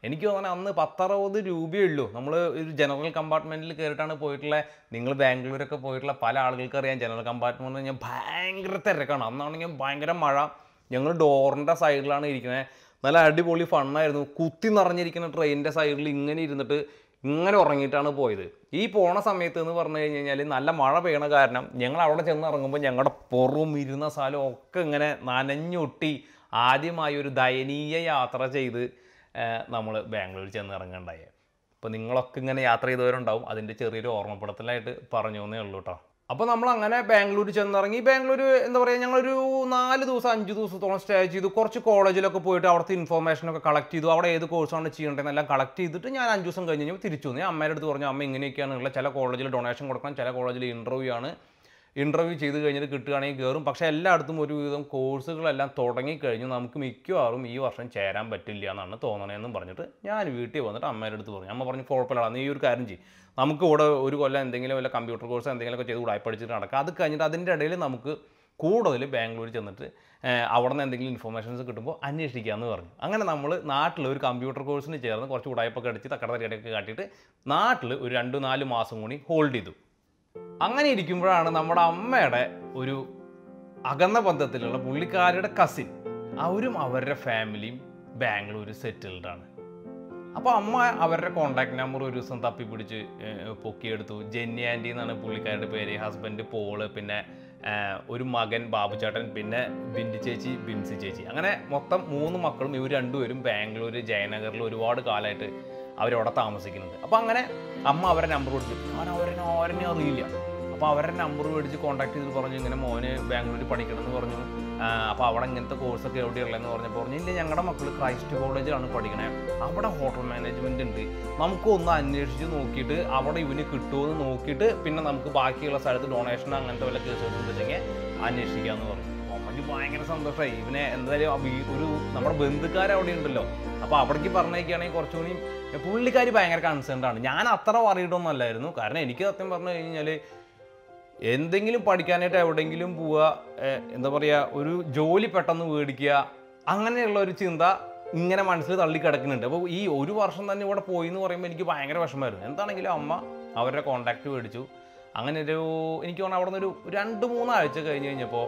എനിക്ക് തോന്നുന്നത് അന്ന് പത്തറുപത് രൂപയേ ഉള്ളൂ നമ്മൾ ഒരു ജനറൽ കമ്പാർട്ട്മെൻറ്റിൽ കയറിയിട്ടാണ് പോയിട്ടുള്ളത് നിങ്ങൾ ബാംഗ്ലൂരൊക്കെ പോയിട്ടുള്ള പല ആളുകൾക്ക് അറിയാം ജനറൽ കമ്പാർട്ട്മെൻറ്റ് പറഞ്ഞാൽ ഭയങ്കര തിരക്കാണ് അന്നാണെങ്കിൽ ഭയങ്കര മഴ ഞങ്ങൾ ഡോറിൻ്റെ സൈഡിലാണ് ഇരിക്കുന്നത് നല്ല അടിപൊളി ഫണ്ണായിരുന്നു കുത്തി നിറഞ്ഞിരിക്കുന്ന ട്രെയിനിൻ്റെ സൈഡിൽ ഇങ്ങനെ ഇരുന്നിട്ട് ഇങ്ങനെ ഉറങ്ങിയിട്ടാണ് പോയത് ഈ പോണ സമയത്ത് എന്ന് പറഞ്ഞു കഴിഞ്ഞ് കഴിഞ്ഞാൽ നല്ല മഴ പെയ്യണ കാരണം ഞങ്ങൾ അവിടെ ചെന്ന് ഇറങ്ങുമ്പോൾ ഞങ്ങളുടെ പുറവും ഇരുന്ന സ്ഥലം ഒക്കെ ഇങ്ങനെ നനഞ്ഞൊട്ടി ആദ്യമായി ഒരു ദയനീയ യാത്ര ചെയ്ത് നമ്മൾ ബാംഗ്ലൂർ ചെന്ന് ഇറങ്ങണ്ടായി അപ്പോൾ നിങ്ങളൊക്കെ ഇങ്ങനെ യാത്ര ചെയ്തവരുണ്ടാവും അതിൻ്റെ ചെറിയൊരു ഓർമ്മപ്പെടുത്തലായിട്ട് പറഞ്ഞു എന്നേ ഉള്ളൂ കേട്ടോ അപ്പോൾ നമ്മൾ അങ്ങനെ ബാംഗ്ലൂർ ചെന്നിറങ്ങി ബാംഗ്ലൂർ എന്താ പറയുക ഞങ്ങളൊരു നാല് ദിവസം അഞ്ച് ദിവസത്തോളം സ്റ്റേ ചെയ്തു കുറച്ച് കോളേജിലൊക്കെ പോയിട്ട് അവിടുത്തെ ഇൻഫോർമേഷനൊക്കെ കളക്ട് ചെയ്തു അവിടെ ഏത് കോഴ്സാണ് ചെയ്യേണ്ടതെന്നെല്ലാം കളക്ട് ചെയ്തിട്ട് ഞാൻ അഞ്ച് ദിവസം കഴിഞ്ഞ് കഴിഞ്ഞപ്പോൾ തിരിച്ചു വന്നു ഞാൻ അമ്മയുടെ അടുത്ത് പറഞ്ഞു അമ്മ ഇങ്ങനെയൊക്കെയാണ് ഉള്ളത് ചില കോളേജിൽ ഡൊണേഷൻ കൊടുക്കണം ചില കോളേജിൽ ഇൻ്റർവ്യൂ ആണ് ഇൻ്റർവ്യൂ ചെയ്ത് കഴിഞ്ഞിട്ട് കിട്ടുകയാണെങ്കിൽ കയറും പക്ഷേ എല്ലായിടത്തും ഒരുവിധം കോഴ്സുകളെല്ലാം തുടങ്ങിക്കഴിഞ്ഞു നമുക്ക് മിക്കവാറും ഈ വർഷം ചേരാൻ പറ്റില്ല എന്നാണ് തോന്നണതെന്നും പറഞ്ഞിട്ട് ഞാൻ വീട്ടിൽ വന്നിട്ട് അമ്മയുടെ അടുത്ത് പറഞ്ഞു അമ്മ പറഞ്ഞു കുഴപ്പമില്ല നീ ഈ ഒരു കാര്യം ചെയ്യും നമുക്ക് ഇവിടെ ഒരു കൊല്ലം എന്തെങ്കിലും വല്ല കമ്പ്യൂട്ടർ കോഴ്സ് എന്തെങ്കിലുമൊക്കെ ചെയ്ത് ഉടായി പഠിച്ചിട്ട് നടക്കാം അത് കഴിഞ്ഞിട്ട് അതിൻ്റെ ഇടയിൽ നമുക്ക് കൂടുതൽ ബാംഗ്ലൂർ ചെന്നിട്ട് ഏഹ്, അവിടെ നിന്ന് എന്തെങ്കിലും ഇൻഫർമേഷൻസ് കിട്ടുമ്പോൾ അന്വേഷിക്കാമെന്ന് പറഞ്ഞു അങ്ങനെ നമ്മൾ നാട്ടിൽ ഒരു കമ്പ്യൂട്ടർ കോഴ്സിന് ചേർന്ന് കുറച്ച് ഉടായ്പൊക്കെ അടിച്ച് തക്കടത്തരിയൊക്കെ കാട്ടിയിട്ട് നാട്ടിൽ ഒരു രണ്ട് നാല് മാസം കൂടി ഹോൾഡ് ചെയ്തു അങ്ങനെ ഇരിക്കുമ്പോഴാണ് നമ്മുടെ അമ്മയുടെ ഒരു അകന്ന ബന്ധത്തിലുള്ള പുള്ളിക്കാരുടെ കസിൻ അവരും അവരുടെ ഫാമിലിയും ബാംഗ്ലൂർ സെറ്റിൽഡ് ആണ് അപ്പോൾ അമ്മ അവരുടെ കോണ്ടാക്ട് നമ്പർ ഒരു ദിവസം തപ്പിപ്പിടിച്ച് ഏഹ്, പൊക്കിയെടുത്തു ജെന്നി ആൻറ്റി എന്നാണ് പുള്ളിക്കാരുടെ പേര് ഹസ്ബൻഡ് പോള് പിന്നെ ഏഹ്, ഒരു മകൻ ബാബുചേട്ടൻ പിന്നെ ബിന്ദു ചേച്ചി ബിൻസി ചേച്ചി അങ്ങനെ മൊത്തം മൂന്ന് മക്കളും ഇവർ രണ്ടുപേരും ബാംഗ്ലൂർ ജയനഗറിൽ ഒരുപാട് കാലമായിട്ട് അവരവിടെ താമസിക്കുന്നുണ്ട് അപ്പോൾ അങ്ങനെ അമ്മ അവരുടെ നമ്പർ കൊടുത്തു ഞാൻ അവരെ ആരെന്നെ അറിയില്ല അപ്പോൾ അവരുടെ നമ്പർ മേടിച്ച് കോൺടാക്ട് ചെയ്തിട്ട് പറഞ്ഞു ഇങ്ങനെ മോന് ബാംഗ്ലൂരിൽ പഠിക്കണം എന്ന് പറഞ്ഞു അപ്പോൾ അവിടെ ഇങ്ങനത്തെ കോഴ്സൊക്കെ എവിടെയുള്ളതെന്ന് പറഞ്ഞപ്പോൾ പറഞ്ഞു ഇല്ല ഞങ്ങളുടെ മക്കൾ ക്രൈസ്റ്റ് കോളേജിലാണ് പഠിക്കണേ അവിടെ ഹോട്ടൽ മാനേജ്മെൻറ്റ് ഉണ്ട് നമുക്കൊന്ന് അന്വേഷിച്ച് നോക്കിയിട്ട് അവിടെ ഇവന് കിട്ടുമെന്ന് നോക്കിയിട്ട് പിന്നെ നമുക്ക് ബാക്കിയുള്ള സ്ഥലത്ത് ഡൊണേഷൻ അങ്ങനത്തെ വല്ല കേസുകൾ ഉണ്ടെങ്കിൽ അന്വേഷിക്കാമെന്ന് പറഞ്ഞു അമ്മയ്ക്ക് ഭയങ്കര സന്തോഷമായി ഇവനെ എന്തായാലും ആ വീ- ഒരു നമ്മുടെ ബന്ധുക്കാർ അവിടെ ഉണ്ടല്ലോ അപ്പോൾ അവിടേക്ക് പറഞ്ഞേക്കുകയാണെങ്കിൽ കുറച്ചുകൂടി പുള്ളിക്കാരി ഭയങ്കര കൺസേൺഡ് ആണ് ഞാൻ അത്ര വറിയിട്ടൊന്നും അല്ലായിരുന്നു കാരണം എനിക്ക് സത്യം പറഞ്ഞു കഴിഞ്ഞാൽ എന്തെങ്കിലും പഠിക്കാനായിട്ട് എവിടെയെങ്കിലും പോവുക ഏഹ്, എന്താ പറയുക ഒരു ജോലി പെട്ടെന്ന് മേടിക്കുക അങ്ങനെയുള്ള ഒരു ചിന്ത ഇങ്ങനെ മനസ്സിൽ തള്ളി കിടക്കുന്നുണ്ട് അപ്പോൾ ഈ ഒരു വർഷം തന്നെ ഇവിടെ പോയി എന്ന് പറയുമ്പോൾ എനിക്ക് ഭയങ്കര വിഷമമായിരുന്നു എന്താണെങ്കിലും അമ്മ അവരുടെ കോണ്ടാക്ട് മേടിച്ചു അങ്ങനെ ഒരു എനിക്ക് തോന്നുന്നു അവിടെ നിന്ന് ഒരു രണ്ട് മൂന്നാഴ്ച കഴിഞ്ഞ് കഴിഞ്ഞപ്പോൾ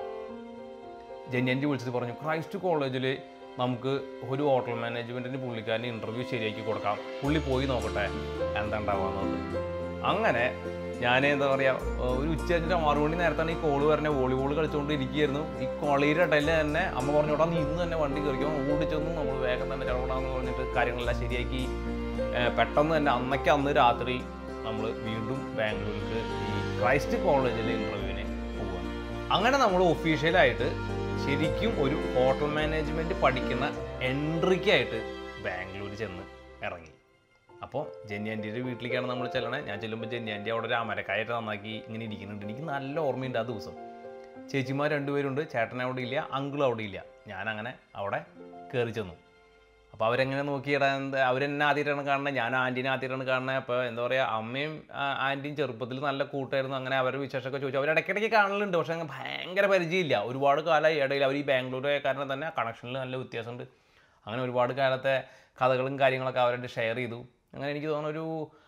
ജന്യൻ്റെ വിളിച്ചിട്ട് പറഞ്ഞു ക്രൈസ്റ്റ് കോളേജിൽ നമുക്ക് ഒരു ഹോട്ടൽ മാനേജ്മെൻറ്റിന് പുള്ളിക്കാരന് ഇൻ്റർവ്യൂ ശരിയാക്കി കൊടുക്കാം പുള്ളി പോയി നോക്കട്ടെ എന്താ ഉണ്ടാവുക അങ്ങനെ ഞാൻ എന്താ പറയുക ഒരു ഉച്ച കഴിഞ്ഞിട്ട് ആറു മണി നേരത്താണ് ഈ കോള് വരണേ വോളിബോൾ കളിച്ചുകൊണ്ട് ഇരിക്കുകയായിരുന്നു ഈ കോളീയുടെ ഇടയിൽ തന്നെ അമ്മ പറഞ്ഞോടാ നീ ഇന്ന് തന്നെ വണ്ടി കയറിക്കോ ഓടിച്ചൊന്നു നമ്മൾ വേഗം തന്നെ ചടപടാന്ന് പറഞ്ഞിട്ട് കാര്യങ്ങളെല്ലാം ശരിയാക്കി ഏർ പെട്ടെന്ന് തന്നെ അന്നൊക്കെ അന്ന് രാത്രി നമ്മൾ വീണ്ടും ബാംഗ്ലൂർക്ക് ഈ ക്രൈസ്റ്റ് കോളേജിൽ ഇൻ്റർവ്യൂവിന് പോവുകയാണ് അങ്ങനെ നമ്മൾ ഒഫീഷ്യലായിട്ട് ശരിക്കും ഒരു ഹോട്ടൽ മാനേജ്മെൻറ്റ് പഠിക്കുന്ന എൻട്രിക്കായിട്ട് ബാംഗ്ലൂർ ചെന്ന് ഇറങ്ങി അപ്പോൾ ജെന്നി ആൻറ്റിയുടെ വീട്ടിലേക്കാണ് നമ്മൾ ചെല്ലണേ ഞാൻ ചെല്ലുമ്പോൾ ജെന്നി ആൻറ്റി അവിടെ ഒരു അമരക്കായിട്ട് നന്നാക്കി ഇങ്ങനെ ഇരിക്കുന്നുണ്ട് എനിക്ക് നല്ല ഓർമ്മയുണ്ട് ആ ദിവസം ചേച്ചിമാർ രണ്ടുപേരുണ്ട് ചേട്ടൻ അവിടെ ഇല്ല അങ്കിളും അവിടെ ഇല്ല ഞാൻ അങ്ങനെ അവിടെ കയറി ചെന്നു അപ്പോൾ അവരെങ്ങനെ നോക്കിയിടാ എന്താ അവരെന്നെ ആദ്യമായിട്ടാണ് കാണുന്നത് ഞാൻ ആൻറ്റീനെ ആദ്യമായിട്ടാണ് കാണുന്നത് അപ്പോൾ എന്താ പറയുക അമ്മയും ആ, ആൻറ്റിയും ചെറുപ്പത്തിൽ നല്ല കൂട്ടായിരുന്നു അങ്ങനെ അവരുടെ വിശേഷമൊക്കെ ചോദിച്ചു അവർ ഇടയ്ക്കിടയ്ക്ക് കാണലുണ്ട് പക്ഷേ അങ്ങനെ ഭയങ്കര പരിചയമില്ല ഒരുപാട് കാലമായി ഇടയിൽ അവർ ഈ ബാംഗ്ലൂർ കാരണം തന്നെ കണക്ഷനിൽ നല്ല വ്യത്യാസമുണ്ട് അങ്ങനെ ഒരുപാട് കാലത്തെ കഥകളും കാര്യങ്ങളൊക്കെ അവരായിട്ട് ഷെയർ ചെയ്തു അങ്ങനെ എനിക്ക് തോന്നുന്നു ഒരു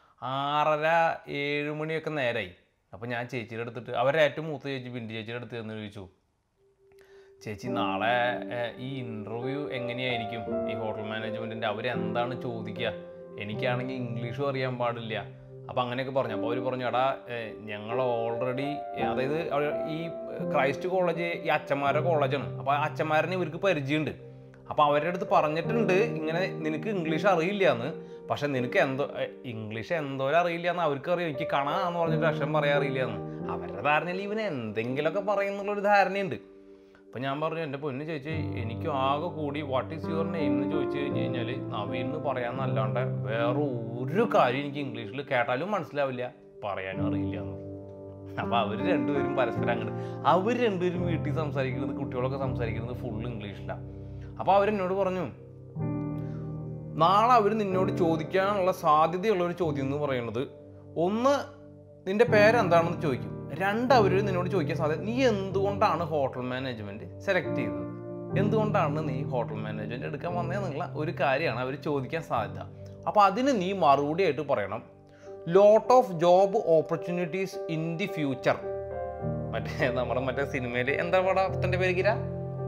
ആറര ഏഴ് മണിയൊക്കെ നേരമായി അപ്പോൾ ഞാൻ ചേച്ചിയുടെ അടുത്തിട്ട് അവരുടെ ഏറ്റവും മൂത്ത ചേച്ചി ബിന്ദു ചേച്ചിയുടെ അടുത്ത് എന്ന് ചോദിച്ചു ചേച്ചി നാളെ ഏഹ്, ഈ ഇൻ്റർവ്യൂ എങ്ങനെയായിരിക്കും ഈ ഹോട്ടൽ മാനേജ്മെൻറ്റിൻ്റെ അവരെന്താണ് ചോദിക്കുക എനിക്കാണെങ്കിൽ ഇംഗ്ലീഷും അറിയാൻ പാടില്ല അപ്പോൾ അങ്ങനെയൊക്കെ പറഞ്ഞു അപ്പോൾ അവർ പറഞ്ഞു എടാ ഏഹ്, ഞങ്ങൾ ഓൾറെഡി അതായത് അവര് ഈ ക്രൈസ്റ്റ് കോളേജ് ഈ അച്ഛന്മാരുടെ കോളേജാണ് അപ്പോൾ ആ അച്ഛന്മാരനെ ഇവർക്ക് പരിചയമുണ്ട് അപ്പോൾ അവരുടെ അടുത്ത് പറഞ്ഞിട്ടുണ്ട് ഇങ്ങനെ നിനക്ക് ഇംഗ്ലീഷ് അറിയില്ല എന്ന് പക്ഷെ നിനക്ക് എന്തോ ഏഹ്, ഇംഗ്ലീഷ് എന്തോരം അറിയില്ല എന്ന് അവർക്ക് അറിയാം എനിക്ക് കാണാന്ന് പറഞ്ഞിട്ട് അക്ഷരം പറയാൻ അറിയില്ല എന്ന് അവരുടെ ധാരണയിൽ ഇവന് എന്തെങ്കിലുമൊക്കെ പറയുന്നുള്ളൊരു ധാരണയുണ്ട് അപ്പം ഞാൻ പറഞ്ഞു എൻ്റെ പൊന്ന് ചേച്ചി എനിക്ക് ആകെ കൂടി വാട്ട് ഈസ് യുവർ നെയിം എന്ന് ചോദിച്ചു കഴിഞ്ഞ് കഴിഞ്ഞാൽ നവീൻ എന്ന് പറയാമെന്നല്ലാണ്ട് വേറെ ഒരു കാര്യം എനിക്ക് ഇംഗ്ലീഷിൽ കേട്ടാലും മനസ്സിലാവില്ല പറയാനും അറിയില്ല എന്ന് അപ്പോൾ അവർ രണ്ടുപേരും പരസ്പരം അങ്ങോട്ട് അവർ രണ്ടുപേരും വീട്ടിൽ സംസാരിക്കുന്നത് കുട്ടികളൊക്കെ സംസാരിക്കുന്നത് ഫുൾ ഇംഗ്ലീഷിലാണ് അപ്പോൾ അവരെന്നോട് പറഞ്ഞു നാളെ അവർ നിന്നോട് ചോദിക്കാനുള്ള സാധ്യതയുള്ള ഒരു ചോദ്യം എന്ന് പറയുന്നത് ഒന്ന് നിന്റെ പേരെന്താണെന്ന് ചോദിക്കും രണ്ട് അവർ നിന്നോട് ചോദിക്കാൻ സാധ്യത നീ എന്തുകൊണ്ടാണ് ഹോട്ടൽ മാനേജ്മെന്റ് സെലക്ട് ചെയ്തത് എന്തുകൊണ്ടാണ് നീ ഹോട്ടൽ മാനേജ്മെൻറ്റ് എടുക്കാൻ വന്നതെന്നുള്ള ഒരു കാര്യമാണ് അവർ ചോദിക്കാൻ സാധ്യത അപ്പോൾ അതിന് നീ മറുപടി ആയിട്ട് പറയണം lot of job opportunities in the future മറ്റേ നമ്മുടെ മറ്റേ സിനിമയിൽ എന്താ പടത്തിൻ്റെ പേര് കിര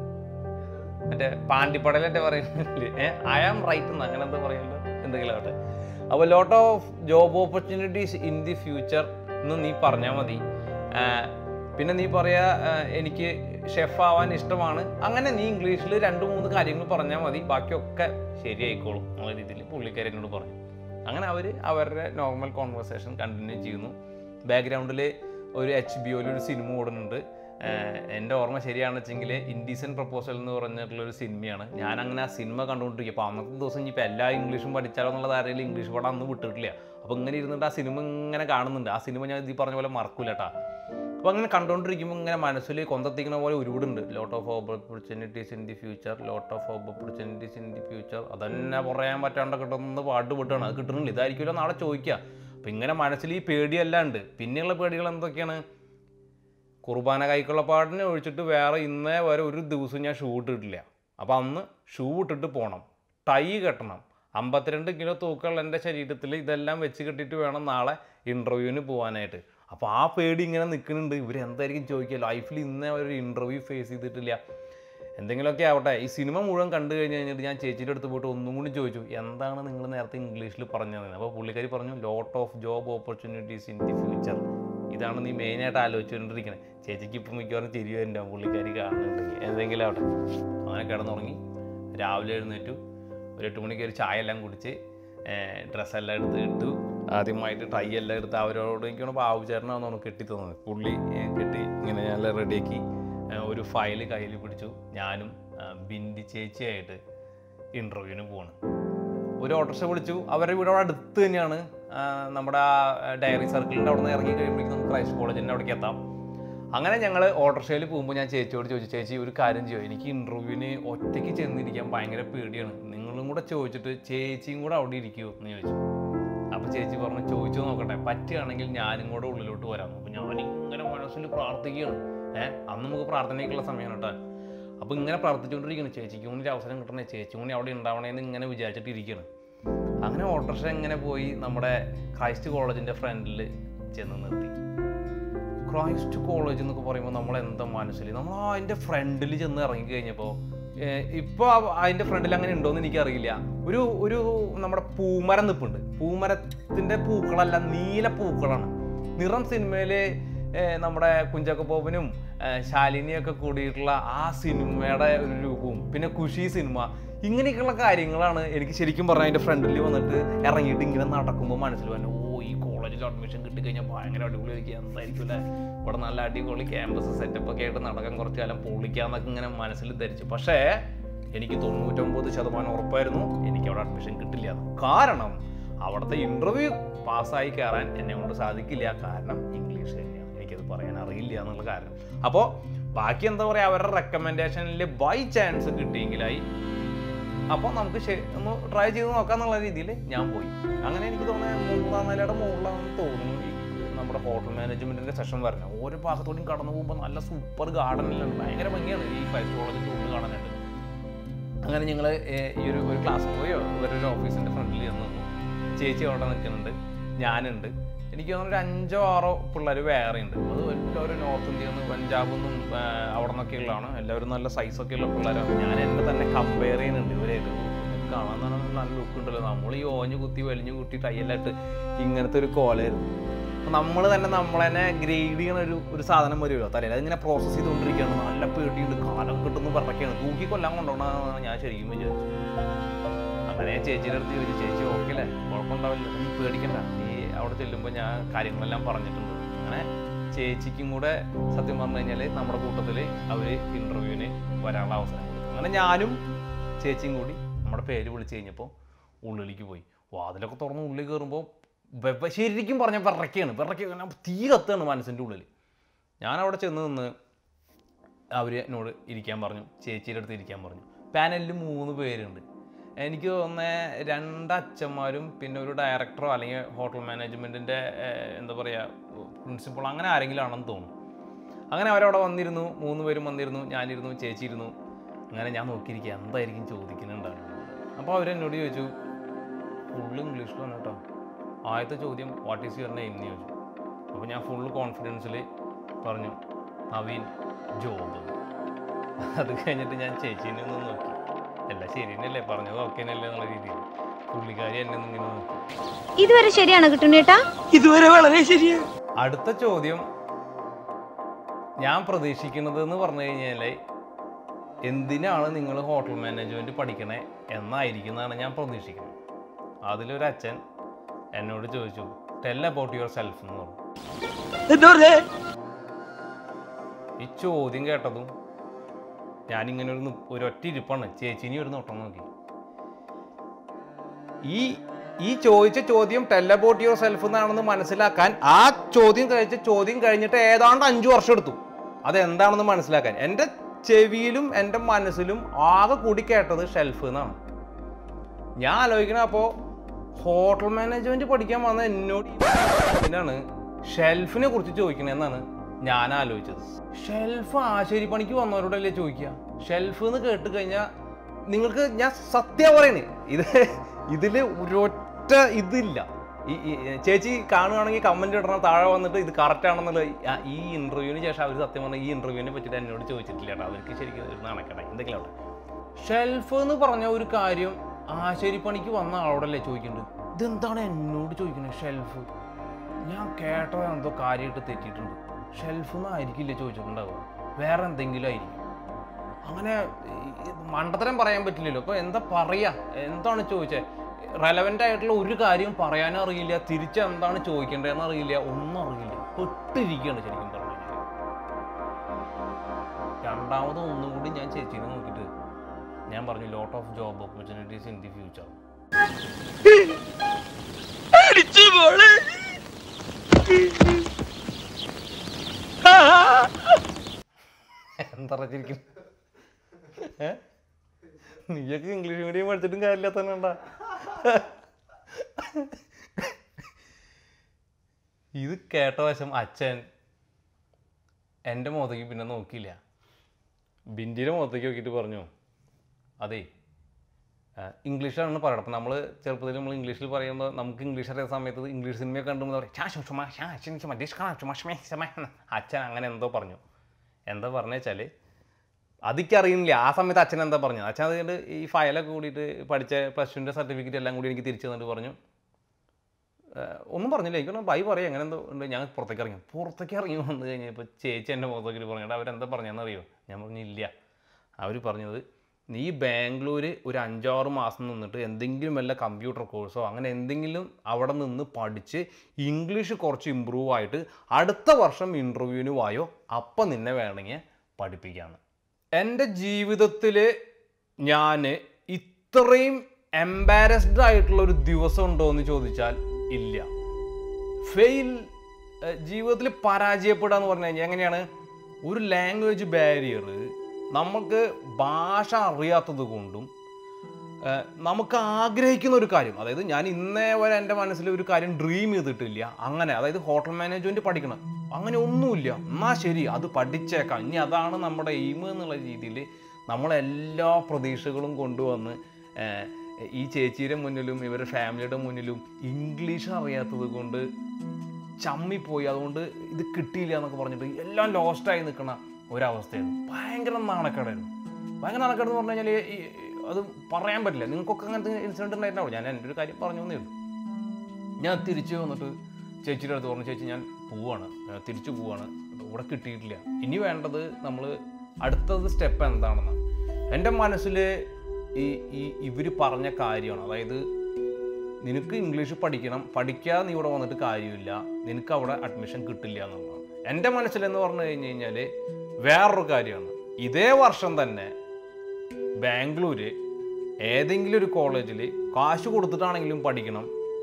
മറ്റേ പാണ്ടിപ്പടലൻ്റെ പറയുന്നില്ലേ ഐ ആം റൈറ്റ് എന്ന് അങ്ങനെ എന്താ പറയുമല്ലോ എന്തെങ്കിലും ആവട്ടെ അപ്പോൾ lot of job opportunities in the future എന്ന് നീ പറഞ്ഞാൽ മതി ആ, പിന്നെ നീ പറയാ ആ, എനിക്ക് ഷെഫ് ആവാൻ ഇഷ്ടമാണ് അങ്ങനെ നീ ഇംഗ്ലീഷിൽ രണ്ട് മൂന്ന് കാര്യങ്ങൾ പറഞ്ഞാൽ മതി ബാക്കിയൊക്കെ ശരിയായിക്കോളും എന്നുള്ള രീതിയിൽ പുള്ളിക്കാരി എന്നോട് പറഞ്ഞു അങ്ങനെ അവർ അവരുടെ നോർമൽ കോൺവെർസേഷൻ കണ്ടിന്യൂ ചെയ്യുന്നു ബാക്ക്ഗ്രൗണ്ടിൽ ഒരു എച്ച് ബി ഒയിൽ ഒരു സിനിമ ഓടുന്നുണ്ട് ആഹ് എൻ്റെ ഓർമ്മ ശരിയാണെന്ന് വെച്ചെങ്കിൽ ഇൻഡീസൻ പ്രപ്പോസൽ എന്ന് പറഞ്ഞിട്ടുള്ള ഒരു സിനിമയാണ് ഞാൻ അങ്ങനെ ആ സിനിമ കണ്ടുകൊണ്ടിരിക്കുക അപ്പോൾ അന്നത്തെ ദിവസം ഇനിയിപ്പോൾ എല്ലാ ഇംഗ്ലീഷും പഠിച്ചാലോ എന്നുള്ള ധാരയിൽ ഇംഗ്ലീഷ് പടം അന്ന് വിട്ടിട്ടില്ല അപ്പോൾ ഇങ്ങനെ ഇരുന്നിട്ട് ആ സിനിമ ഇങ്ങനെ കാണുന്നുണ്ട് ആ സിനിമ ഞാൻ ഈ പറഞ്ഞ പോലെ മറക്കൂല കേട്ടാ അപ്പോൾ അങ്ങനെ കണ്ടുകൊണ്ടിരിക്കുമ്പോൾ ഇങ്ങനെ മനസ്സിൽ കൊന്തത്തിക്കുന്ന പോലെ ഒരുപാടുണ്ട് lot of opportunities in the future lot of opportunities in the future അതന്നെ പറയാൻ പറ്റാണ്ട് കിട്ടുന്ന പാട്ട് വിട്ടാണ് അത് കിട്ടുന്നില്ല ഇതായിരിക്കുമല്ലോ നാളെ ചോദിക്കുക അപ്പം ഇങ്ങനെ മനസ്സിൽ ഈ പേടിയെല്ലാം ഉണ്ട് പിന്നെയുള്ള പേടികൾ എന്തൊക്കെയാണ് കുർബാന കൈക്കുള്ള പാട്ടിനെ ഒഴിച്ചിട്ട് വേറെ ഇന്നേ വരെ ഒരു ദിവസം ഞാൻ ഷൂ ഇട്ടിട്ടില്ല അപ്പോൾ അന്ന് ഷൂ ഇട്ടിട്ട് പോകണം ടൈ കെട്ടണം അമ്പത്തിരണ്ട് കിലോ തൂക്കമുള്ള എൻ്റെ ശരീരത്തിൽ ഇതെല്ലാം വെച്ച് കെട്ടിയിട്ട് വേണം നാളെ ഇൻ്റർവ്യൂവിന് പോകാനായിട്ട് അപ്പോൾ ആ പേടി ഇങ്ങനെ നിൽക്കുന്നുണ്ട് ഇവരെന്തായിരിക്കും ചോദിക്കുക ലൈഫിൽ ഇന്നേ ഒരു ഇൻ്റർവ്യൂ ഫേസ് ചെയ്തിട്ടില്ല എന്തെങ്കിലുമൊക്കെ ആവട്ടെ ഈ സിനിമ മുഴുവൻ കണ്ടു കഴിഞ്ഞ് കഴിഞ്ഞിട്ട് ഞാൻ ചേച്ചിയുടെ അടുത്ത് പോയിട്ട് ഒന്നും കൂടി ചോദിച്ചു എന്താണ് നിങ്ങൾ നേരത്തെ ഇംഗ്ലീഷിൽ പറഞ്ഞത് അപ്പോൾ പുള്ളിക്കാരി പറഞ്ഞു lot of job opportunities in the future ഇതാണ് നീ മെയിനായിട്ട് ആലോചിച്ചുകൊണ്ടിരിക്കുന്നത് ചേച്ചിക്ക് ഇപ്പം മിക്കവാറും തിരി വരുന്നുണ്ടാവും പുള്ളിക്കാരി കാണുന്നുണ്ടെങ്കിൽ എന്തെങ്കിലും ആവട്ടെ അങ്ങനെ കിടന്നുറങ്ങി രാവിലെ എഴുന്നേറ്റു ഒരു എട്ട് മണിക്ക് ഒരു ചായ എല്ലാം കുടിച്ച് ഡ്രസ്സെല്ലാം എടുത്ത് ഇട്ടു ആദ്യമായിട്ട് ടൈ എല്ലാം എടുത്ത് അവരോട് എനിക്കാണ് ബാബു ചേട്ടനാണെന്നാണ് കെട്ടി തന്നത് പുള്ളി ഏ, കെട്ടി ഇങ്ങനെ ഞാൻ റെഡിയാക്കി ഒരു ഫയൽ കയ്യിൽ പിടിച്ചു ഞാനും ആ, ബിന്ദി ചേച്ചിയായിട്ട് ഇൻ്റർവ്യൂവിന് പോവാണ് ഒരു ഓട്ടോറിക്ഷ വിളിച്ചു അവരുടെ വീട് അവിടെ അടുത്ത് തന്നെയാണ് ആ, നമ്മുടെ ആ ഡയറി സർക്കിളിൻ്റെ അവിടെ നിന്ന് ഇറങ്ങി കഴിയുമ്പോഴേക്കും നമുക്ക് ക്രൈസ്റ്റ് കോളേജിൻ്റെ അവിടേക്ക് എത്താം അങ്ങനെ ഞങ്ങൾ ഓട്ടോറിക്ഷയിൽ പോകുമ്പോൾ ഞാൻ ചേച്ചിയോട് ചോദിച്ചു ചേച്ചി ഒരു കാര്യം ചെയ്യോ എനിക്ക് ഇൻ്റർവ്യൂവിന് ഒറ്റയ്ക്ക് ചെന്നിരിക്കാൻ ഭയങ്കര പേടിയാണ് നിങ്ങളും കൂടെ ചോദിച്ചിട്ട് ചേച്ചിയും കൂടെ അവിടെ ഇരിക്കുമോ എന്ന് ചോദിച്ചു അപ്പോൾ ചേച്ചി പറഞ്ഞു ചോദിച്ചു നോക്കട്ടെ പറ്റുകയാണെങ്കിൽ ഞാനും കൂടെ ഉള്ളിലോട്ട് വരാം അപ്പോൾ ഞാൻ ഇങ്ങനെ മനസ്സിൽ പ്രാർത്ഥിക്കുകയാണ് ഏഹ് അന്ന് നമുക്ക് പ്രാർത്ഥനയ്ക്കുള്ള സമയമാണ് കേട്ടോ അപ്പോൾ ഇങ്ങനെ പ്രാർത്ഥിച്ചുകൊണ്ടിരിക്കുകയാണ് ചേച്ചിക്ക് കൂടി ഒരു അവസരം കിട്ടണേ ചേച്ചി കൂടി അവിടെ ഉണ്ടാവണേന്ന് ഇങ്ങനെ വിചാരിച്ചിട്ട് ഇരിക്കുകയാണ് അങ്ങനെ ഓട്ടോറിക്ഷ ഇങ്ങനെ പോയി നമ്മുടെ ക്രൈസ്റ്റ് കോളേജിൻ്റെ ഫ്രണ്ടിൽ ചെന്ന് നിർത്തി ക്രൈസ്റ്റ് കോളേജ് എന്നൊക്കെ പറയുമ്പോൾ നമ്മൾ എന്താ മനസ്സിൽ നമ്മൾ ആ അതിൻ്റെ ഫ്രണ്ടിൽ ചെന്ന് ഇറങ്ങി കഴിഞ്ഞപ്പോൾ ഇപ്പോൾ അതിൻ്റെ ഫ്രണ്ടിൽ അങ്ങനെ ഉണ്ടോയെന്ന് എനിക്കറിയില്ല ഒരു ഒരു നമ്മുടെ പൂമരം നിൽപ്പുണ്ട് പൂമരത്തിൻ്റെ പൂക്കളല്ല നീല പൂക്കളാണ് നിറം സിനിമയിൽ നമ്മുടെ കുഞ്ചാക്കോ ബോബനും ഏഹ് ശാലിനിയൊക്കെ കൂടിയിട്ടുള്ള ആ സിനിമയുടെ ഒരു രൂപവും പിന്നെ ഖുഷി സിനിമ ഇങ്ങനെയൊക്കെയുള്ള കാര്യങ്ങളാണ് എനിക്ക് ശരിക്കും പറഞ്ഞാൽ അതിൻ്റെ ഫ്രണ്ടിൽ വന്നിട്ട് ഇറങ്ങിയിട്ട് ഇങ്ങനെ നടക്കുമ്പോൾ മനസ്സിൽ വന്നു ഓ ഈ കോളേജിൽ അഡ്മിഷൻ കിട്ടിക്കഴിഞ്ഞാൽ ഭയങ്കര അടിപൊളിയായിരിക്കും എന്തായിരിക്കും അല്ലേ ഇവിടെ നല്ല അടിപൊളി ക്യാമ്പസ് സെറ്റപ്പ് ഒക്കെ ആയിട്ട് നടക്കാൻ കുറച്ച് കാലം പൊളിക്കാന്നൊക്കെ ഇങ്ങനെ മനസ്സിൽ ധരിച്ചു പക്ഷേ എനിക്ക് തൊണ്ണൂറ്റൊമ്പത് ശതമാനം ഉറപ്പായിരുന്നു എനിക്ക് അവിടെ അഡ്മിഷൻ കിട്ടില്ല എന്ന്. കാരണം അവിടുത്തെ ഇൻ്റർവ്യൂ പാസ്സായി കയറാൻ എന്നെ കൊണ്ട് സാധിക്കില്ല കാരണം ഇംഗ്ലീഷ് തന്നെയാണ് എനിക്കത് പറയാൻ അറിയില്ല എന്നുള്ള കാരണം അപ്പോൾ ബാക്കി എന്താ പറയുക അവരുടെ റെക്കമെൻഡേഷനിൽ ബൈ ചാൻസ് കിട്ടിയെങ്കിലായി അപ്പോൾ നമുക്ക് ശരി ഒന്ന് ട്രൈ ചെയ്ത് നോക്കാന്നുള്ള രീതിയിൽ ഞാൻ പോയി അങ്ങനെ എനിക്ക് തോന്നുന്നത് മൂന്നാം നിലയുടെ മുകളിലാണെന്ന് തോന്നുന്നു ഈ നമ്മുടെ ഹോട്ടൽ മാനേജ്മെന്റിന്റെ സെഷൻ വരുന്നത് ഓരോ ഭാഗത്തോടെയും കടന്നു പോകുമ്പോൾ നല്ല സൂപ്പർ ഗാർഡനിലാണ് ഭയങ്കര ഭംഗിയാണ് ഈ ഫൈവ് കോളേജിൻ്റെ ഉള്ളിൽ കാണാനായിട്ട് അങ്ങനെ ഞങ്ങൾ ഈ ഒരു ഒരു ക്ലാസ് പോയോ ഇവരൊരു ഓഫീസിൻ്റെ ഫ്രണ്ടിൽ ചെന്ന് നിന്നു ചേച്ചി അവിടെ നിൽക്കുന്നുണ്ട് ഞാനുണ്ട് എനിക്ക് തോന്നുന്നു ഒരു അഞ്ചോ ആറോ പിള്ളേർ വേറെ ഉണ്ട് അത് എല്ലാവരും നോർത്ത് ഇന്ത്യയിൽ നിന്ന് പഞ്ചാബിൽ നിന്നും ആ, അവിടെ നിന്നൊക്കെയുള്ളതാണ് എല്ലാവരും നല്ല സൈസൊക്കെ ഉള്ള പിള്ളേരാണ് ഞാൻ എന്നെ തന്നെ കമ്പയർ ചെയ്യുന്നുണ്ട് ഇവരായിട്ട് കാണാൻ തന്നെ നല്ല ലുക്ക് ഉണ്ടല്ലോ നമ്മൾ ഈ ഓഞ്ഞു കുത്തി വലിഞ്ഞു കുത്തി ടൈലെല്ലായിട്ട് ഇങ്ങനത്തെ ഒരു കോലായിരുന്നു നമ്മൾ തന്നെ നമ്മളെന്നെ ഗ്രേഡ് ചെയ്യണ ഒരു ഒരു സാധനം വരുമല്ലോ തലയിൽ അതിങ്ങനെ പ്രോസസ്സ് ചെയ്തുകൊണ്ടിരിക്കുകയാണ് നല്ല പേടിയുണ്ട് കാലം കിട്ടുന്നു പറയ്ക്കാണ് തൂക്കി കൊല്ലാൻ കൊണ്ടുപോകണമെന്നാണ് ഞാൻ ശരിക്കും വിചാരിച്ചു അങ്ങനെ ഞാൻ ചേച്ചിയുടെ അടുത്ത് ചോദിച്ചു ചേച്ചി ഓക്കെ അല്ലേ കുഴപ്പമുണ്ടാവില്ല നീ പേടിക്കണ്ട നീ അവിടെ ചെല്ലുമ്പോൾ ഞാൻ കാര്യങ്ങളെല്ലാം പറഞ്ഞിട്ടുണ്ട് അങ്ങനെ ചേച്ചിക്കും കൂടെ സത്യം പറഞ്ഞു കഴിഞ്ഞാൽ നമ്മുടെ കൂട്ടത്തിൽ അവർ ഇൻ്റർവ്യൂവിന് വരാനുള്ള അവസരം കൊടുത്തു അങ്ങനെ ഞാനും ചേച്ചിയും കൂടി നമ്മുടെ പേര് വിളിച്ചു കഴിഞ്ഞപ്പോൾ ഉള്ളിലേക്ക് പോയി വാതിലൊക്കെ തുറന്ന് ഉള്ളിൽ കയറുമ്പോൾ വെവ- ശരിക്കും പറഞ്ഞ വിറയ്ക്കാണ് വിറയ്ക്ക തീ കത്താണ് മനസ്സിൻ്റെ ഉള്ളിൽ ഞാൻ അവിടെ ചെന്ന് നിന്ന് അവർ എന്നോട് ഇരിക്കാൻ പറഞ്ഞു ചേച്ചിയുടെ അടുത്ത് ഇരിക്കാൻ പറഞ്ഞു പാനലിൽ മൂന്ന് പേരുണ്ട് എനിക്ക് തോന്നുന്നത് രണ്ട് അച്ഛന്മാരും പിന്നെ ഒരു ഡയറക്ടറോ അല്ലെങ്കിൽ ഹോട്ടൽ മാനേജ്മെൻറ്റിൻ്റെ എന്താ പറയുക പ്രിൻസിപ്പൾ അങ്ങനെ ആരെങ്കിലും ആണെന്ന് തോന്നുന്നു അങ്ങനെ അവരവിടെ വന്നിരുന്നു മൂന്ന് പേരും വന്നിരുന്നു ഞാനിരുന്നു ചേച്ചി ഇരുന്നു അങ്ങനെ ഞാൻ നോക്കിയിരിക്കുക എന്തായിരിക്കും ചോദിക്കുന്നുണ്ടാവും അപ്പോൾ അവരെന്നോട് ചോദിച്ചു ഫുള്ള് ഇംഗ്ലീഷിലാണ് കേട്ടോ ആദ്യത്തെ ചോദ്യം വാട്ട് ഈസ് യുവർ നെയിം എന്ന് ചോദിച്ചു അപ്പോൾ ഞാൻ ഫുള്ള് കോൺഫിഡൻസിൽ പറഞ്ഞു നവീൻ ജോബ് അത് കഴിഞ്ഞിട്ട് ഞാൻ ചേച്ചീനെ ഒന്ന് നോക്കി എല്ലാം ശരി തന്നെയല്ലേ പറഞ്ഞത് ഓക്കെ തന്നെയല്ലേ എന്നുള്ള രീതിയിൽ പുള്ളിക്കാരി എന്നെ ഒന്ന് ഇങ്ങനെ നോക്കി ഇതുവരെ ശരിയാണോ കിട്ടുന്നേട്ടാ ഇതുവരെ വളരെ ശരിയാ അടുത്ത ചോദ്യം ഞാൻ പ്രതീക്ഷിക്കുന്നത് എന്ന് പറഞ്ഞു കഴിഞ്ഞാൽ എന്തിനാണ് നിങ്ങൾ ഹോട്ടൽ മാനേജ്മെൻറ്റ് പഠിക്കണേ എന്നായിരിക്കും എന്നാണ് ഞാൻ പ്രതീക്ഷിക്കുന്നത് അതിലൊരു അച്ഛൻ എന്നോട് ചോദിച്ചു ടെൽ അബൌട്ട് യുവർ സെൽഫ് എന്ന് പറഞ്ഞു എന്താ പറഞ്ഞേ ഈ ചോദ്യം കേട്ടതും ഞാനിങ്ങനെ ഒരു നി- ഒരു ഒറ്റ ഇരിപ്പാണ് ചേച്ചിനി ഒരു നോട്ടം നോക്കി ഈ ഈ ചോദിച്ച ചോദ്യം ടെൽ അബൌട്ട് യുവർ സെൽഫ് എന്നാണെന്ന് മനസ്സിലാക്കാൻ ആ ചോദ്യം കഴിച്ച ചോദ്യം കഴിഞ്ഞിട്ട് ഏതാണ്ട് അഞ്ചു വർഷം എടുത്തു അതെന്താണെന്ന് മനസ്സിലാക്കാൻ എൻ്റെ ചെവിയിലും എൻ്റെ മനസ്സിലും ആകെ കൂടി കേട്ടത് ഷെൽഫ് എന്നാണ് ഞാൻ ആലോചിക്കണ അപ്പോൾ ഹോട്ടൽ മാനേജ്മെന്റ് പഠിക്കാൻ വന്ന എന്നോട് എന്തിനാണ് ഷെൽഫിനെ കുറിച്ച് ചോദിക്കണെന്നാണ് ഞാൻ ആലോചിച്ചത് ഷെൽഫ് ആശാരി പണിക്ക് വന്നവരോടല്ലേ ചോദിക്കുക ഷെൽഫ് എന്ന് കേട്ട് കഴിഞ്ഞാൽ നിങ്ങൾക്ക് ഞാൻ സത്യം പറയണേ ഇത് ഇതിൽ ഒരൊറ്റ ഇതില്ല ഈ ഈ ചേച്ചി കാണുകയാണെങ്കിൽ കമന്റ് ഇടണം താഴെ വന്നിട്ട് ഇത് കറക്റ്റ് ആണെന്നുള്ള ഈ- ഈ ഇന്റർവ്യൂവിന് ശേഷം അവർ സത്യം പറഞ്ഞാൽ ഈ ഇന്റർവ്യൂവിനെ പറ്റിയിട്ട് എന്നോട് ചോദിച്ചിട്ടില്ല കേട്ടോ അവർക്ക് ശരിക്കും ഒരു നാണക്കട എന്തെങ്കിലും അവിടെ ഷെൽഫ് എന്ന് പറഞ്ഞ ഒരു കാര്യം ആശാരിപ്പണിക്ക് വന്ന ആളോടല്ലേ ചോദിക്കേണ്ടത് ഇതെന്താണ് എന്നോട് ചോദിക്കുന്നത് ഷെൽഫ് ഞാൻ കേട്ടോ എന്തോ കാര്യമായിട്ട് തെറ്റിയിട്ടുണ്ട് ഷെൽഫ് എന്നായിരിക്കില്ല ചോദിച്ചിട്ടുണ്ടാവുക വേറെ എന്തെങ്കിലും ആയിരിക്കും അങ്ങനെ ഈ മണ്ടത്തരം പറയാൻ പറ്റില്ലല്ലോ അപ്പോൾ എന്താ പറയാ എന്താണ് ചോദിച്ചത് റെലവൻ്റ് ആയിട്ടുള്ള ഒരു കാര്യം പറയാനും അറിയില്ല തിരിച്ച് എന്താണ് ചോദിക്കേണ്ടതെന്ന് അറിയില്ല ഒന്നും അറിയില്ല പെട്ടിരിക്കുകയാണ് ശരിക്കും പറഞ്ഞു കഴിഞ്ഞാൽ രണ്ടാമത് ഒന്നും കൂടി ഞാൻ ചേച്ചീനെ നോക്കിയിട്ട് ഞാൻ പറഞ്ഞു lot of job opportunities in the future അടിച്ചു മോളെ ആ, എന്താ ശരിക്കും ഏ? നീയൊക്കെ ഇംഗ്ലീഷ് മീഡിയം പഠിച്ചിട്ടും കാര്യമില്ല തന്നെ ഉണ്ടാ ഇത് കേട്ട വശം അച്ഛൻ എൻ്റെ മുഖത്തേക്ക് പിന്നെ നോക്കിയില്ല ബിന്ദിയുടെ മുഖത്തേക്ക് നോക്കിയിട്ട് പറഞ്ഞു അതെ ആ, ഇംഗ്ലീഷിലാണ് പറയണം അപ്പം നമ്മൾ ചെറുപ്പത്തിൽ നമ്മൾ ഇംഗ്ലീഷിൽ പറയുമ്പോൾ നമുക്ക് ഇംഗ്ലീഷ് അറിയുന്ന സമയത്ത് ഇംഗ്ലീഷ് സിനിമയൊക്കെ കണ്ടുമ്പോൾ പറയും "ഛാ, ശും, ശുമാ, ഛാ, ശിൻ, ശുമാ, ഡിഷ് ഖാ, ചുമാ, ഷ്മേ, ശമേ" എന്ന്. അച്ഛൻ അങ്ങനെ എന്തോ പറഞ്ഞു എന്താ പറഞ്ഞു വെച്ചാൽ അതിക്കറിയില്ല ആ സമയത്ത് അച്ഛൻ എന്താ പറഞ്ഞത് അച്ഛൻ അതുകൊണ്ട് ഈ ഫയലൊക്കെ കൂടിയിട്ട് പഠിച്ച പ്ലസ് ടുവിൻ്റെ സർട്ടിഫിക്കറ്റ് എല്ലാം കൂടി എനിക്ക് തിരിച്ചു തന്നിട്ട് പറഞ്ഞു "ഏഹ്, ഒന്നും പറഞ്ഞില്ല എനിക്ക് ബൈ പറയാം അങ്ങനെ എന്തോ ഉണ്ട് ഞാൻ പുറത്തേക്ക് ഇറങ്ങി പുറത്തേക്ക് ഇറങ്ങി വന്നു കഴിഞ്ഞപ്പോൾ ചേച്ചി എൻ്റെ മുഖത്തേക്ക് പറഞ്ഞിട്ട് അവരെന്താ പറഞ്ഞതെന്ന് അറിയോ ഞാൻ പറഞ്ഞു ഇല്ല അവർ പറഞ്ഞത് നീ ബാംഗ്ലൂർ ഒരു അഞ്ചാറ് മാസം നിന്നിട്ട് എന്തെങ്കിലും വല്ല കമ്പ്യൂട്ടർ കോഴ്സോ അങ്ങനെ എന്തെങ്കിലും അവിടെ നിന്ന് പഠിച്ച് ഇംഗ്ലീഷ് കുറച്ച് ഇമ്പ്രൂവ് ആയിട്ട് അടുത്ത വർഷം ഇൻ്റർവ്യൂവിന് വായോ അപ്പം നിന്നെ വേണമെങ്കിൽ പഠിപ്പിക്കാമെന്ന് എൻ്റെ ജീവിതത്തിൽ ഞാൻ ഇത്രയും എംബാരസ്ഡ് ആയിട്ടുള്ള ഒരു ദിവസം ഉണ്ടോ എന്ന് ചോദിച്ചാൽ ഇല്ല ഫെയിൽ ജീവിതത്തിൽ പരാജയപ്പെടുക എന്ന് പറഞ്ഞു കഴിഞ്ഞാൽ എങ്ങനെയാണ് ഒരു ലാംഗ്വേജ് ബാരിയർ നമുക്ക് ഭാഷ അറിയാത്തത് കൊണ്ടും ഏഹ്, നമുക്ക് ആഗ്രഹിക്കുന്ന ഒരു കാര്യം അതായത് ഞാൻ ഇന്നേ വരെ എൻ്റെ മനസ്സിൽ ഒരു കാര്യം ഡ്രീം ചെയ്തിട്ടില്ല അങ്ങനെ അതായത് ഹോട്ടൽ മാനേജ്മെൻറ്റ് പഠിക്കണം അങ്ങനെ ഒന്നുമില്ല എന്നാൽ ശരി അത് പഠിച്ചേക്കാം ഇനി അതാണ് നമ്മുടെ എയിം എന്നുള്ള രീതിയിൽ നമ്മളെല്ലാ പ്രതീക്ഷകളും കൊണ്ടുവന്ന് ഏഹ്, ഈ ചേച്ചിയുടെ മുന്നിലും ഇവരുടെ ഫാമിലിയുടെ മുന്നിലും ഇംഗ്ലീഷ് അറിയാത്തത് കൊണ്ട് ചമ്മിപ്പോയി അതുകൊണ്ട് ഇത് കിട്ടിയില്ല എന്നൊക്കെ പറഞ്ഞിട്ട് എല്ലാം ലോസ്റ്റായി നിൽക്കുന്ന ഒരവസ്ഥയായിരുന്നു ഭയങ്കര നാണക്കേടായിരുന്നു ഭയങ്കര നാണക്കേട് എന്ന് പറഞ്ഞു കഴിഞ്ഞാൽ ഈ അത് പറയാൻ പറ്റില്ല നിങ്ങൾക്കൊക്കെ അങ്ങനത്തെ ഇൻസിഡൻറ്റ് ഉണ്ടായിട്ടുണ്ടാവും ഞാൻ എൻ്റെ ഒരു കാര്യം പറഞ്ഞു എന്നേ ഉള്ളൂ ഞാൻ തിരിച്ചു വന്നിട്ട് ചേച്ചിയുടെ അടുത്ത് പറഞ്ഞു ചേച്ചി ഞാൻ പോവാണ് ഞാൻ തിരിച്ചു പോവാണ് ഇവിടെ കിട്ടിയിട്ടില്ല ഇനി വേണ്ടത് നമ്മൾ അടുത്തത് സ്റ്റെപ്പ് എന്താണെന്നാണ് എൻ്റെ മനസ്സിൽ ഈ ഈ ഇവർ പറഞ്ഞ കാര്യമാണ് അതായത് നിനക്ക് ഇംഗ്ലീഷ് പഠിക്കണം പഠിക്കാതെ നീ ഇവിടെ വന്നിട്ട് കാര്യമില്ല നിനക്ക് അവിടെ അഡ്മിഷൻ കിട്ടില്ല എന്നുള്ളതാണ് എൻ്റെ മനസ്സിലെന്ന് പറഞ്ഞു കഴിഞ്ഞ് കഴിഞ്ഞാൽ വേറൊരു കാര്യമാണ് ഇതേ വർഷം തന്നെ ബാംഗ്ലൂര് ഏതെങ്കിലും ഒരു കോളേജിൽ കാശ് കൊടുത്തിട്ടാണെങ്കിലും പഠിക്കണം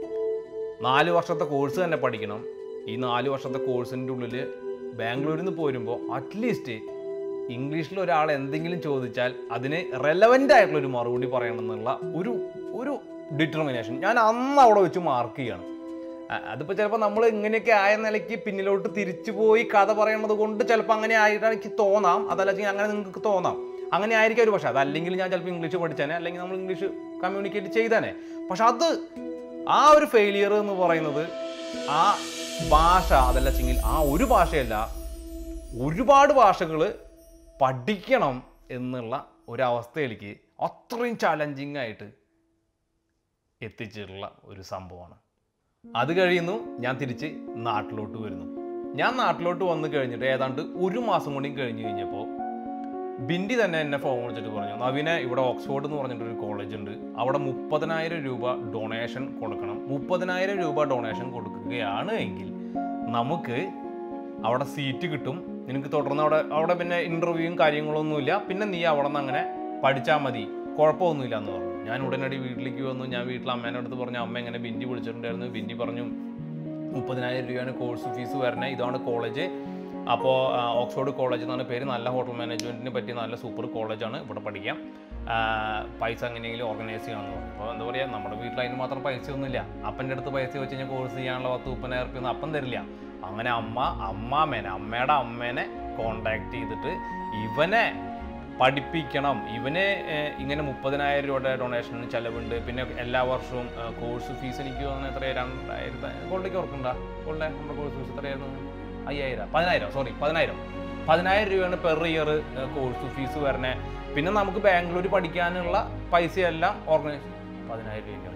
നാല് വർഷത്തെ കോഴ്സ് തന്നെ പഠിക്കണം ഈ നാല് വർഷത്തെ കോഴ്സിൻ്റെ ഉള്ളിൽ ബാംഗ്ലൂരിൽ നിന്ന് പോരുമ്പോൾ അറ്റ്ലീസ്റ്റ് ഇംഗ്ലീഷിൽ ഒരാൾ എന്തെങ്കിലും ചോദിച്ചാൽ അതിന് റെലവൻ്റ് ആയിട്ടുള്ള ഒരു മറുപടി പറയണം എന്നുള്ള ഒരു ഒരു ഡിറ്റർമിനേഷൻ ഞാൻ അന്ന് അവിടെ വെച്ച് മാർക്ക് ചെയ്യണം അ- അതിപ്പോൾ ചിലപ്പോൾ നമ്മൾ ഇങ്ങനെയൊക്കെ ആയ നിലയ്ക്ക് പിന്നിലോട്ട് തിരിച്ചു പോയി കഥ പറയണത് കൊണ്ട് ചിലപ്പോൾ അങ്ങനെ ആയിട്ട് എനിക്ക് തോന്നാം അതല്ലെങ്കിൽ അങ്ങനെ നിങ്ങൾക്ക് തോന്നാം അങ്ങനെ ആയിരിക്കും ഒരു പക്ഷേ അതല്ലെങ്കിൽ ഞാൻ ചിലപ്പോൾ ഇംഗ്ലീഷ് പഠിച്ചേനെ അല്ലെങ്കിൽ നമ്മൾ ഇംഗ്ലീഷ് കമ്മ്യൂണിക്കേറ്റ് ചെയ്തേനെ പക്ഷെ അത് ആ ഒരു ഫെയിലിയർ എന്ന് പറയുന്നത് ആ ഭാഷ അതല്ല വെച്ചെങ്കിൽ ആ ഒരു ഭാഷയല്ല ഒരുപാട് ഭാഷകൾ പഠിക്കണം എന്നുള്ള ഒരവസ്ഥയിലേക്ക് അത്രയും ചലഞ്ചിങ് ആയിട്ട് എത്തിച്ചിട്ടുള്ള ഒരു സംഭവമാണ് അത് കഴിയുന്നു ഞാൻ തിരിച്ച് നാട്ടിലോട്ട് വരുന്നു ഞാൻ നാട്ടിലോട്ട് വന്നു കഴിഞ്ഞിട്ട് ഏതാണ്ട് ഒരു മാസം കൂടി കഴിഞ്ഞ് കഴിഞ്ഞപ്പോൾ ബിൻഡി തന്നെ എന്നെ ഫോൺ വിളിച്ചിട്ട് പറഞ്ഞു നവീനെ ഇവിടെ ഓക്സ്ഫോർഡ് എന്ന് പറഞ്ഞിട്ടൊരു കോളേജ് ഉണ്ട് അവിടെ മുപ്പതിനായിരം രൂപ ഡൊണേഷൻ കൊടുക്കണം മുപ്പതിനായിരം രൂപ ഡൊണേഷൻ കൊടുക്കുകയാണ് എങ്കിൽ നമുക്ക് അവിടെ സീറ്റ് കിട്ടും നിനക്ക് തുടർന്ന് അവിടെ അവിടെ പിന്നെ ഇൻ്റർവ്യൂവും കാര്യങ്ങളൊന്നുമില്ല പിന്നെ നീ അവിടെ നിന്ന് അങ്ങനെ പഠിച്ചാൽ മതി കുഴപ്പമൊന്നുമില്ല എന്ന് പറഞ്ഞു ഞാൻ ഉടനടി വീട്ടിലേക്ക് വന്നു ഞാൻ വീട്ടിൽ അമ്മേൻ്റെ അടുത്ത് പറഞ്ഞു അമ്മ ഇങ്ങനെ ബിൻഡി വിളിച്ചിട്ടുണ്ടായിരുന്നു ബിൻഡി പറഞ്ഞു മുപ്പതിനായിരം രൂപയാണ് കോഴ്സ് ഫീസ് വരണേ ഇതാണ് കോളേജ് അപ്പോൾ ഓക്സ്ഫോർഡ് കോളേജ് എന്നാണ് പേര് നല്ല ഹോട്ടൽ മാനേജ്മെൻറ്റിന് പറ്റിയ നല്ല സൂപ്പർ കോളേജാണ് ഇവിടെ പഠിക്കാം ആ, പൈസ എങ്ങനെയെങ്കിലും ഓർഗനൈസ് ചെയ്യണമെന്ന് പറഞ്ഞു അപ്പോൾ എന്താ പറയുക നമ്മുടെ വീട്ടിൽ അതിന് മാത്രം പൈസയൊന്നുമില്ല അപ്പൻ്റെ അടുത്ത് പൈസ വെച്ച് കഴിഞ്ഞാൽ കോഴ്സ് ചെയ്യാനുള്ള പത്ത് മുപ്പതിനായിരം റുപ്യ ഒന്നും അപ്പം തരില്ല അങ്ങനെ അമ്മ അമ്മാമേനെ അമ്മയുടെ അമ്മേനെ കോണ്ടാക്ട് ചെയ്തിട്ട് ഇവനെ പഠിപ്പിക്കണം ഇവന് ഏഹ്, ഇങ്ങനെ മുപ്പതിനായിരം രൂപയുടെ ഡൊണേഷന് ചിലവുണ്ട് പിന്നെ എല്ലാ വർഷവും കോഴ്സ് ഫീസ് എനിക്ക് തോന്നുന്നു എത്രയാണ് രണ്ടായിരത്തി ഗോൾഡേക്ക് ഓർക്കണ്ട ഗോൾഡേ നമ്മുടെ കോഴ്സ് ഫീസ് എത്രയായിരുന്നു അയ്യായിരം പതിനായിരം സോറി പതിനായിരം പതിനായിരം രൂപയാണ് പെർ ഇയർ കോഴ്സ് ഫീസ് വരണേ പിന്നെ നമുക്ക് ബാംഗ്ലൂർ പഠിക്കാനുള്ള പൈസയെല്ലാം ഓർഗനൈസ് പതിനായിരം രൂപയ്ക്കാണ്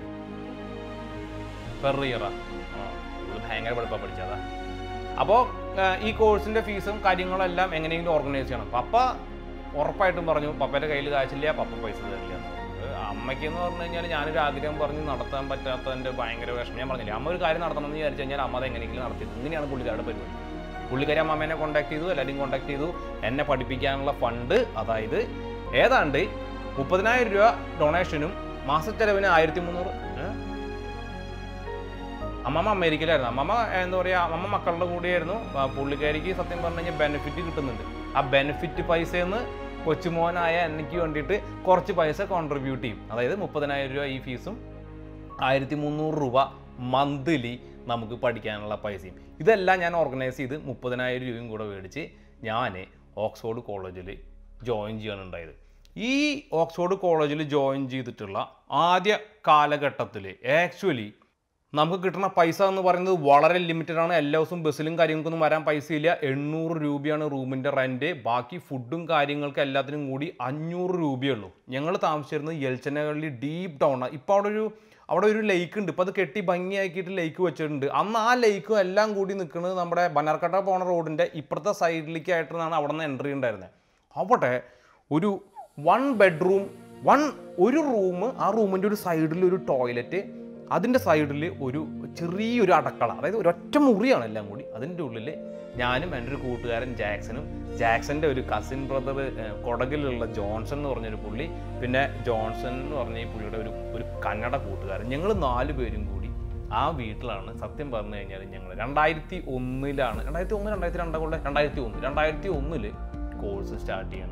പെർ ഇയറാ ഭയങ്കര പഠിപ്പാണ് പഠിച്ചതാ അപ്പോൾ ഈ കോഴ്സിൻ്റെ ഫീസും കാര്യങ്ങളെല്ലാം എങ്ങനെയെങ്കിലും ഓർഗനൈസ് ചെയ്യണം പപ്പ ഉറപ്പായിട്ടും പറഞ്ഞു പപ്പയുടെ കയ്യിൽ കാശില്ല പപ്പ പൈസ തരില്ല എന്ന് പറഞ്ഞു. അത് അമ്മയ്ക്ക് എന്ന് പറഞ്ഞു കഴിഞ്ഞാൽ ഞാനൊരു ആഗ്രഹം പറഞ്ഞ് നടത്താൻ പറ്റാത്തതിൻ്റെ ഭയങ്കര വിഷമം ഞാൻ പറഞ്ഞില്ല അമ്മ ഒരു കാര്യം നടത്തണം എന്ന് വിചാരിച്ചു കഴിഞ്ഞാൽ അമ്മ അത് എങ്ങനെയെങ്കിലും നടത്തിയത് ഇങ്ങനെയാണ് പുള്ളിക്കാരുടെ പരിപാടി പുള്ളിക്കാരി അമ്മമ്മേനെ കോൺടാക്ട് ചെയ്തു എല്ലാവരും കോൺടാക്ട് ചെയ്തു എന്നെ പഠിപ്പിക്കാനുള്ള ഫണ്ട് അതായത് ഏതാണ്ട് മുപ്പതിനായിരം രൂപ ഡൊണേഷനും മാസച്ചെലവിന് ആയിരത്തി മുന്നൂറ് ഏഹ്? അമ്മമ്മ അമേരിക്കയിലായിരുന്നു അമ്മമ്മ എന്താ പറയുക അമ്മമ്മ മക്കളുടെ കൂടെയായിരുന്നു ആ, പുള്ളിക്കാരിക്ക് സത്യം പറഞ്ഞു കഴിഞ്ഞാൽ ബെനിഫിറ്റ് കിട്ടുന്നുണ്ട് ആ ബെനിഫിറ്റ് പൈസയെന്ന് കൊച്ചുമോനായ എനിക്ക് വേണ്ടിയിട്ട് കുറച്ച് പൈസ കോൺട്രിബ്യൂട്ട് ചെയ്യും അതായത് മുപ്പതിനായിരം രൂപ ഈ ഫീസും ആയിരത്തി മുന്നൂറ് രൂപ മന്ത്ലി നമുക്ക് പഠിക്കാനുള്ള പൈസയും ഇതെല്ലാം ഞാൻ ഓർഗനൈസ് ചെയ്ത് മുപ്പതിനായിരം രൂപയും കൂടെ മേടിച്ച് ഞാൻ ഓക്സ്ഫോർഡ് കോളേജിൽ ജോയിൻ ചെയ്യാനുണ്ടായത് ഈ ഓക്സ്ഫോർഡ് കോളേജിൽ ജോയിൻ ചെയ്തിട്ടുള്ള ആദ്യ കാലഘട്ടത്തിൽ ആക്ച്വലി നമുക്ക് കിട്ടുന്ന പൈസ എന്ന് പറയുന്നത് വളരെ ലിമിറ്റഡ് ആണ് എല്ലാ ദിവസവും ബസ്സിലും കാര്യങ്ങൾക്കൊന്നും വരാൻ പൈസയില്ല എണ്ണൂറ് രൂപയാണ് റൂമിൻ്റെ റെൻറ്റ് ബാക്കി ഫുഡും കാര്യങ്ങൾക്ക് എല്ലാത്തിനും കൂടി അഞ്ഞൂറ് രൂപയേ ഉള്ളൂ ഞങ്ങൾ താമസിച്ചിരുന്നത് യെൽച്ചനകളിൽ ഡീപ്പ് ഡൗൺ ആണ് ഇപ്പോൾ അവിടെ ഒരു അവിടെ ഒരു ലേക്ക് ഉണ്ട് ഇപ്പോൾ അത് കെട്ടി ഭംഗിയാക്കിയിട്ട് ലേക്ക് വെച്ചിട്ടുണ്ട് അന്ന് ആ ലേക്കും എല്ലാം കൂടി നിൽക്കുന്നത് നമ്മുടെ ബനർക്കട്ട പോണ റോഡിൻ്റെ ഇപ്പുറത്തെ സൈഡിലേക്കായിട്ടാണ് അവിടെ നിന്ന് എൻട്രി ഉണ്ടായിരുന്നത് അവിടെ ഒരു വൺ ബെഡ്റൂം വൺ ഒരു റൂം ആ റൂമിൻ്റെ ഒരു സൈഡിൽ ഒരു ടോയ്ലറ്റ് അതിൻ്റെ സൈഡിൽ ഒരു ചെറിയൊരു അടക്കള അതായത് ഒരൊറ്റ മുറിയാണ് എല്ലാം കൂടി അതിൻ്റെ ഉള്ളിൽ ഞാനും എൻ്റെ ഒരു കൂട്ടുകാരൻ ജാക്സനും ജാക്സന്റെ ഒരു കസിൻ ബ്രദർ കൊടകിലുള്ള ജോൺസൺ എന്ന് പറഞ്ഞൊരു പുള്ളി പിന്നെ ജോൺസൺ എന്ന് പറഞ്ഞ ഈ പുള്ളിയുടെ ഒരു ഒരു കന്നഡ കൂട്ടുകാരൻ ഞങ്ങൾ നാല് പേരും കൂടി ആ വീട്ടിലാണ് സത്യം പറഞ്ഞു കഴിഞ്ഞാൽ ഞങ്ങൾ രണ്ടായിരത്തി ഒന്നിലാണ് രണ്ടായിരത്തി ഒന്ന് രണ്ടായിരത്തി രണ്ടാം രണ്ടായിരത്തി ഒന്ന് രണ്ടായിരത്തി ഒന്നില് കോഴ്സ് സ്റ്റാർട്ട് ചെയ്യണത്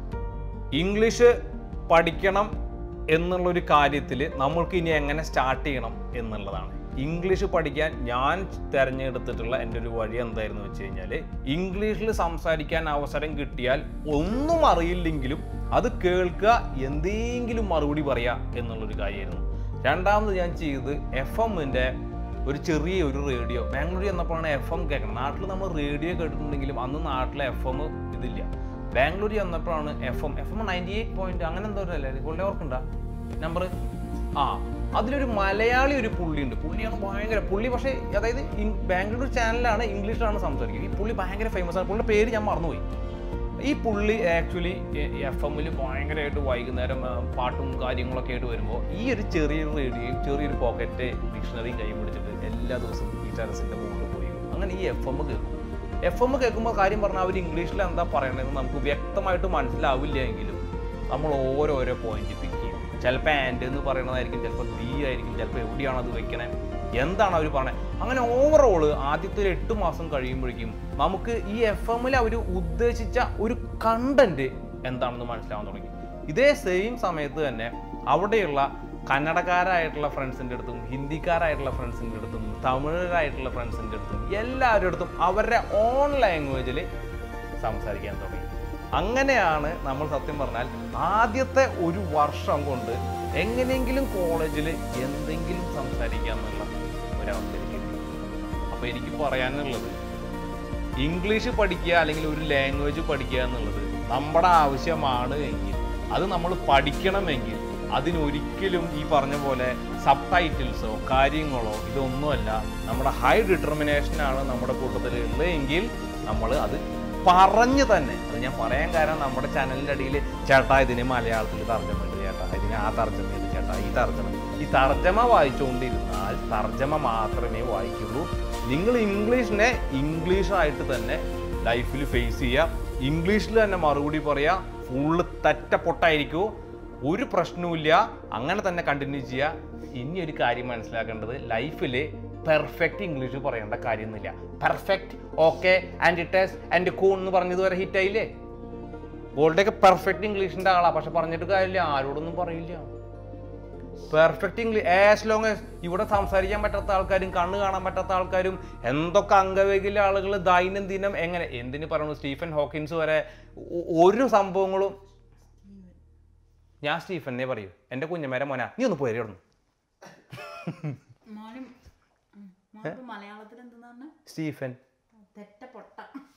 ഇംഗ്ലീഷ് പഠിക്കണം എന്നുള്ളൊരു കാര്യത്തിൽ നമ്മൾക്ക് ഇനി എങ്ങനെ സ്റ്റാർട്ട് ചെയ്യണം എന്നുള്ളതാണ് ഇംഗ്ലീഷ് പഠിക്കാൻ ഞാൻ തിരഞ്ഞെടുത്തിട്ടുള്ള എൻ്റെ ഒരു വഴി എന്തായിരുന്നു വെച്ച് കഴിഞ്ഞാൽ ഇംഗ്ലീഷിൽ സംസാരിക്കാൻ അവസരം കിട്ടിയാൽ ഒന്നും അറിയില്ലെങ്കിലും അത് കേൾക്കുക എന്തെങ്കിലും മറുപടി പറയുക എന്നുള്ളൊരു കാര്യമായിരുന്നു രണ്ടാമത് ഞാൻ ചെയ്തത് എഫ് എമ്മിൻ്റെ ഒരു ചെറിയ ഒരു റേഡിയോ ബാംഗ്ലൂർ ചെന്നപ്പോഴാണ് എഫ് എം കേൾക്കണം നാട്ടിൽ നമ്മൾ റേഡിയോ കേട്ടിട്ടുണ്ടെങ്കിലും അന്ന് നാട്ടിലെ എഫ് എം ഇതില്ല ബാംഗ്ലൂർ ചെന്നപ്പോഴാണ് F M F M ninety eight point അങ്ങനെ എന്തോ അല്ലേ കൊള്ളി ഓർക്കണ്ട നമ്പർ ആ അതിലൊരു മലയാളി ഒരു പുള്ളിയുണ്ട് പുള്ളിയാണ് ഭയങ്കര പുള്ളി പക്ഷേ അതായത് ഇൻ- ബാംഗ്ലൂർ ചാനലാണ് ഇംഗ്ലീഷിലാണ് സംസാരിക്കുന്നത് ഈ പുള്ളി ഭയങ്കര ഫേമസ് ആണ് പുള്ളിയുടെ പേര് ഞാൻ മറന്നുപോയി ഈ പുള്ളി ആക്ച്വലി എഫ് എമ്മിൽ ഭയങ്കരമായിട്ട് വൈകുന്നേരം ആ, പാട്ടും കാര്യങ്ങളൊക്കെ ആയിട്ട് വരുമ്പോൾ ഈ ഒരു ചെറിയൊരു റേഡിയോയും ചെറിയൊരു പോക്കറ്റ് ഡിക്ഷണറിയും കൈ പിടിച്ചിട്ട് എല്ലാ ദിവസവും ഈ ടെറസിൻ്റെ മുകളിൽ പോയി അങ്ങനെ ഈ എഫ് എം കേൾക്കും എഫ് എം കേൾക്കുമ്പോൾ കാര്യം പറഞ്ഞാൽ അവർ ഇംഗ്ലീഷിൽ എന്താ പറയണതെന്ന് നമുക്ക് വ്യക്തമായിട്ട് മനസ്സിലാവില്ല എങ്കിലും നമ്മൾ ഓരോരോ പോയിന്റ് പിക്ക് ചെയ്യും ചിലപ്പോൾ ആൻഡ് എന്ന് പറയണതായിരിക്കും ചിലപ്പോൾ ബി ആയിരിക്കും ചിലപ്പോൾ എവിടെയാണ് അത് വെക്കണേ എന്താണ് അവർ പറഞ്ഞത് അങ്ങനെ ഓവറോൾ ആദ്യത്തെ ഒരു എട്ട് മാസം കഴിയുമ്പോഴേക്കും നമുക്ക് ഈ എഫ് എമ്മിൽ അവർ ഉദ്ദേശിച്ച ഒരു കണ്ടന്റ് എന്താണെന്ന് മനസ്സിലാവാൻ തുടങ്ങി ഇതേ സെയിം സമയത്ത് തന്നെ അവിടെയുള്ള കന്നഡക്കാരായിട്ടുള്ള ഫ്രണ്ട്സിൻ്റെ അടുത്തും ഹിന്ദിക്കാരായിട്ടുള്ള ഫ്രണ്ട്സിൻ്റെ അടുത്തും തമിഴരായിട്ടുള്ള ഫ്രണ്ട്സിൻ്റെ അടുത്തും എല്ലാവരുടെ അടുത്തും അവരുടെ ഓൺ ലാംഗ്വേജിൽ സംസാരിക്കാൻ തുടങ്ങി അങ്ങനെയാണ് നമ്മൾ സത്യം പറഞ്ഞാൽ ആദ്യത്തെ ഒരു വർഷം കൊണ്ട് എങ്ങനെയെങ്കിലും കോളേജിൽ എന്തെങ്കിലും സംസാരിക്കാന്നുള്ള ഒരവസ്ഥയിലേക്ക് എത്തി. അപ്പൊ എനിക്ക് പറയാനുള്ളത് ഇംഗ്ലീഷ് പഠിക്കുക അല്ലെങ്കിൽ ഒരു ലാംഗ്വേജ് പഠിക്കുക എന്നുള്ളത് നമ്മുടെ ആവശ്യമാണ് എങ്കിൽ അത് നമ്മൾ പഠിക്കണമെങ്കിൽ അതിനൊരിക്കലും ഈ പറഞ്ഞ പോലെ സബ് ടൈറ്റിൽസോ കാര്യങ്ങളോ ഇതൊന്നുമല്ല നമ്മുടെ ഹൈ ഡിറ്റർമിനേഷനാണ് നമ്മുടെ കൂട്ടത്തിൽ ഉള്ളതെങ്കിൽ നമ്മൾ അത് പറഞ്ഞു തന്നെ അത് ഞാൻ പറയാൻ കാരണം നമ്മുടെ ചാനലിൻ്റെ അടിയിൽ ചേട്ടാ ഇതിന് മലയാളത്തിൽ തർജ്ജമ ഉണ്ട് ചേട്ടാ ഇതിന് ആ തർജ്ജമ ഇത് ചേട്ടാ ഈ തർജ്ജമ ഈ തർജ്ജമ വായിച്ചുകൊണ്ടിരുന്നാൽ തർജ്ജമ മാത്രമേ വായിക്കുള്ളൂ നിങ്ങൾ ഇംഗ്ലീഷിനെ ഇംഗ്ലീഷായിട്ട് തന്നെ ലൈഫിൽ ഫേസ് ചെയ്യുക ഇംഗ്ലീഷിൽ തന്നെ മറുപടി പറയുക ഫുള്ള് തെറ്റ പൊട്ടായിരിക്കൂ ഒരു പ്രശ്നവുമില്ല അങ്ങനെ തന്നെ കണ്ടിന്യൂ ചെയ്യുക ഇനി ഒരു കാര്യം മനസ്സിലാക്കേണ്ടത് ലൈഫിൽ പെർഫെക്റ്റ് ഇംഗ്ലീഷ് പറയേണ്ട കാര്യമൊന്നുമില്ല പെർഫെക്റ്റ് ഓക്കെ ആൻഡ് ഇറ്റേഴ്സ് ആൻഡ് കൂൺ എന്ന് പറഞ്ഞതുവരെ ഹിറ്റായില്ലേ ഗോൾഡൊക്കെ പെർഫെക്റ്റ് ഇംഗ്ലീഷിൻ്റെ ആളാണ് പക്ഷെ പറഞ്ഞിട്ട് കാര്യമില്ല ആരോടൊന്നും പറയില്ല perfect English as long as ഇവിടെ സംസാരിക്കാൻ പറ്റാത്ത ആൾക്കാരും കണ്ണ് കാണാൻ പറ്റാത്ത ആൾക്കാരും എന്തൊക്കെ അംഗവൈകല്യ ആളുകൾ ദൈനംദിനം എങ്ങനെ എന്തിന് പറയുന്നു സ്റ്റീഫൻ ഹോക്കിൻസ് വരെ ഒ- ഒരു സംഭവങ്ങളും ഞാൻ സ്റ്റീഫനെ പറയൂ എൻ്റെ കുഞ്ഞമ്മേരെ മോനാ നീ ഒന്ന് പോയി ഇവിടുന്ന് മോനും ഉം, മോനിപ്പോ മലയാളത്തിൽ എന്തെന്നാണ് സ്റ്റീഫൻ തെറ്റ പൊട്ട